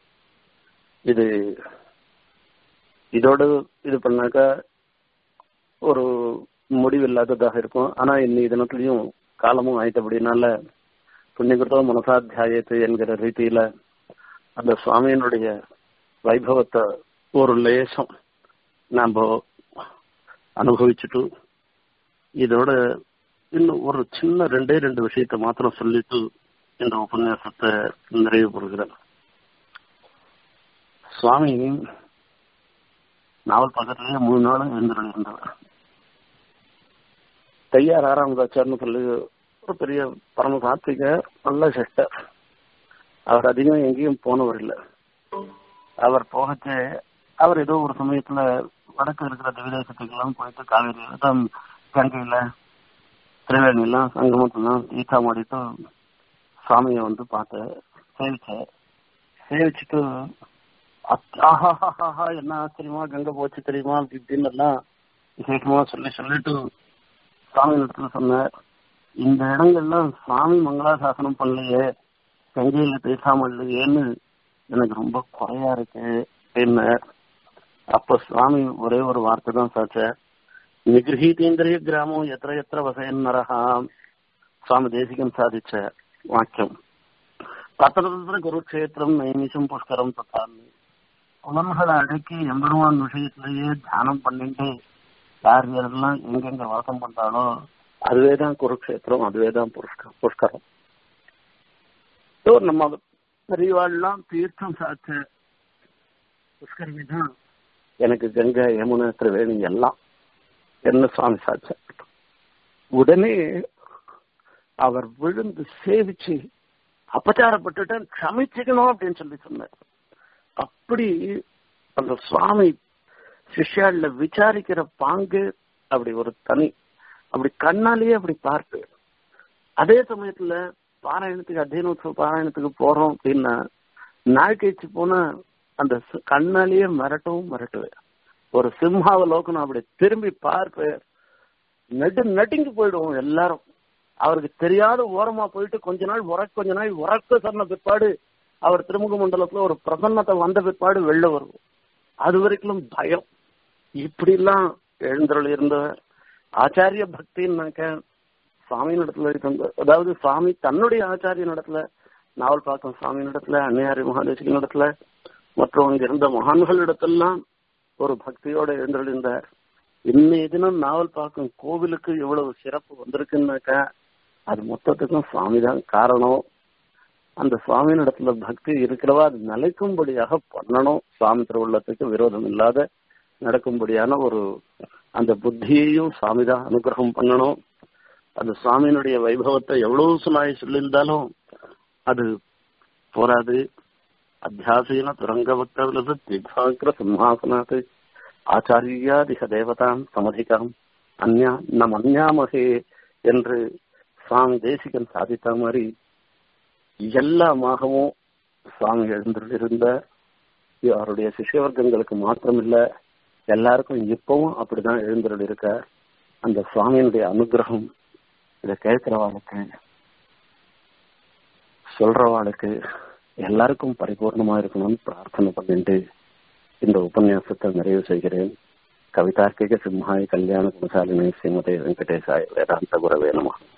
இது இதோடு இது பண்ணாக்க ஒரு முடிவில்லாததாக இருக்கும் ஆனா இன்னைய தினத்திலையும் காலமும் ஆயிட்டபடினால புண்ணியகிருத்தோ மனசாத்தியாயத்து என்கிற ரீதியில அந்த சுவாமியினுடைய வைபவத்தை ஒரு லேசம் நாம அனுபவிச்சுட்டு இதோட இன்னும் ஒரு சின்ன ரெண்டே ரெண்டு விஷயத்த மாத்திரம் சொல்லிட்டு இந்த உபன்யாசத்தை நிறைவு பெறுகிறேன் சுவாமி நாவல் பக்கத்திலேயே மூணு நாளும் எழுந்துடன் இருந்தவர் தையார் ஆறாமதாச்சார்னு சொல்லி ஒரு பெரிய பரம சாத்விக நல்ல சிஸ்டர் அவர் அதிகம் எங்கேயும் போனவர் இல்லை அவர் போகச்சு அவர் ஏதோ ஒரு சமயத்துல வடக்கு இருக்கிற திவிதேசத்துக்கெல்லாம் போயிட்டு காவேரியில தான் கங்கையில திரிவேணியெல்லாம் சங்கமத்தெல்லாம் ஈட்டா மாடிட்டு சுவாமியை வந்து பார்த்து சேவிச்சேன் சேவிச்சுட்டு ஆஹாஹாஹா என்ன ஆச்சரியமா கங்கை போச்சு தெரியுமா அப்படி இப்படின்னு எல்லாம் விசேஷமா சொல்லி சொல்லிட்டு சுவாமி இடத்துல சொன்னார் இந்த இடங்கள்லாம் சுவாமி மங்களாசாசனம் பண்ணலையே கங்கையில பேசாம இல்லையேன்னு எனக்கு ரொம்ப குறையா இருக்கு அப்படின்னு அப்ப சுவாமி ஒரே ஒரு வார்த்தை தான் சாச்ச நிகிரகீதேந்திரிய கிராமம் எத்திர எத்திர வசையன் நரகா சுவாமி தேசிகன் சாதிச்ச வாக்கியம் தத்திர குருக்ஷேத்திரம் நைமிஷம் புஷ்கரம் தத்தான்னு புலன்களை அடக்கி எம்பெருமான் விஷயத்திலேயே தியானம் பண்ணிட்டு யார் யாரெல்லாம் எங்கெங்க வாசம் பண்றாளோ அதுவே தான் குருக்ஷேத்திரம் அதுவே தான் புஷ்க புஷ்கரம் ஸோ நம்ம பெரியவாள்லாம் தீர்த்தம் சாச்ச புஷ்கரமே தான் எனக்கு கங்கை யமுனை திரிவேணி எல்லாம் என்ன சுவாமி சாச்ச உடனே அவர் விழுந்து சேவிச்சு அபச்சாரப்பட்டுட்டு க்ஷமிச்சுக்கணும் அப்படின்னு சொல்லி சொன்னார் அப்படி அந்த சுவாமி சிஷ்யால விசாரிக்கிற பாங்கு அப்படி ஒரு தனி அப்படி கண்ணாலேயே அப்படி பார்த்து அதே சமயத்துல பாராயணத்துக்கு அத்தியனோத்சவ பாராயணத்துக்கு போறோம் அப்படின்னா நாள் கழிச்சு போனா அந்த கண்ணாலேயே மிரட்டவும் மிரட்டுவேன் ஒரு சிம்மாவலோக்கணும் அப்படி திரும்பி பார்ப்பேன் நடு நடுங்கி போயிடுவோம் எல்லாரும் அவருக்கு தெரியாத ஓரமா போயிட்டு கொஞ்ச நாள் உறக்க கொஞ்ச நாள் உறக்க சொன்ன பிற்பாடு அவர் திருமுக மண்டலத்துல ஒரு பிரசன்னத்தை வந்த பிற்பாடு வெளில வருவோம் அது வரைக்கும் பயம் இப்படி எல்லாம் எழுந்தருள் இருந்த ஆச்சாரிய பக்தின்னாக்க சுவாமி நடத்துல இருந்த அதாவது சுவாமி தன்னுடைய ஆச்சாரிய நடத்துல நாவல் பாக்கம் சுவாமி நடத்துல அன்னையாரி மகாதேசிக நடத்துல மற்றும் அங்க இருந்த மகான்கள் இடத்தெல்லாம் ஒரு பக்தியோட எழுந்தருளிருந்தார் இன்னைய தினம் நாவல் பாக்கம் கோவிலுக்கு எவ்வளவு சிறப்பு வந்திருக்குன்னாக்கா அது மொத்தத்துக்கும் சுவாமி தான் காரணம் அந்த சுவாமியின் இடத்துல பக்தி இருக்கிறவா அது நிலைக்கும்படியாக பண்ணணும் சுவாமி திருவுள்ளத்துக்கு விரோதம் இல்லாத நடக்கும்படியான ஒரு அந்த புத்தியையும் சுவாமி தான் அனுகிரகம் பண்ணணும் அந்த சுவாமியினுடைய வைபவத்தை எவ்வளவு சுனாய் சொல்லியிருந்தாலும் அது போராது அத்தியாசீன துரங்க பக்தவிலது திக்ஷாங்கிர சிம்ஹாசனாத் ஆச்சாரியாதிக தேவதாம் சமதிகாம் அந்யா நம் அந்யாமகே என்று சுவாமி தேசிகன் சாதித்த மாதிரி எல்லாமாகவும் சுவாமி எழுந்திருந்த அவருடைய சிஷ்யவர்க்கங்களுக்கு மாத்திரமில்ல எல்லாருக்கும் இப்பவும் அப்படிதான் எழுந்திருள் இருக்க அந்த சுவாமியினுடைய அனுகிரகம் இதை கேட்கிறவாளுக்கு சொல்றவாளுக்கு எல்லாருக்கும் பரிபூர்ணமா இருக்கணும்னு பிரார்த்தனை பண்ணிட்டு இந்த உபன்யாசத்தை நிறைவு செய்கிறேன் கவிதார்க்கிக சிம்ஹாய் கல்யாண குணசாலினி ஸ்ரீமதி வெங்கடேசாய் வேதாந்த குரவே நம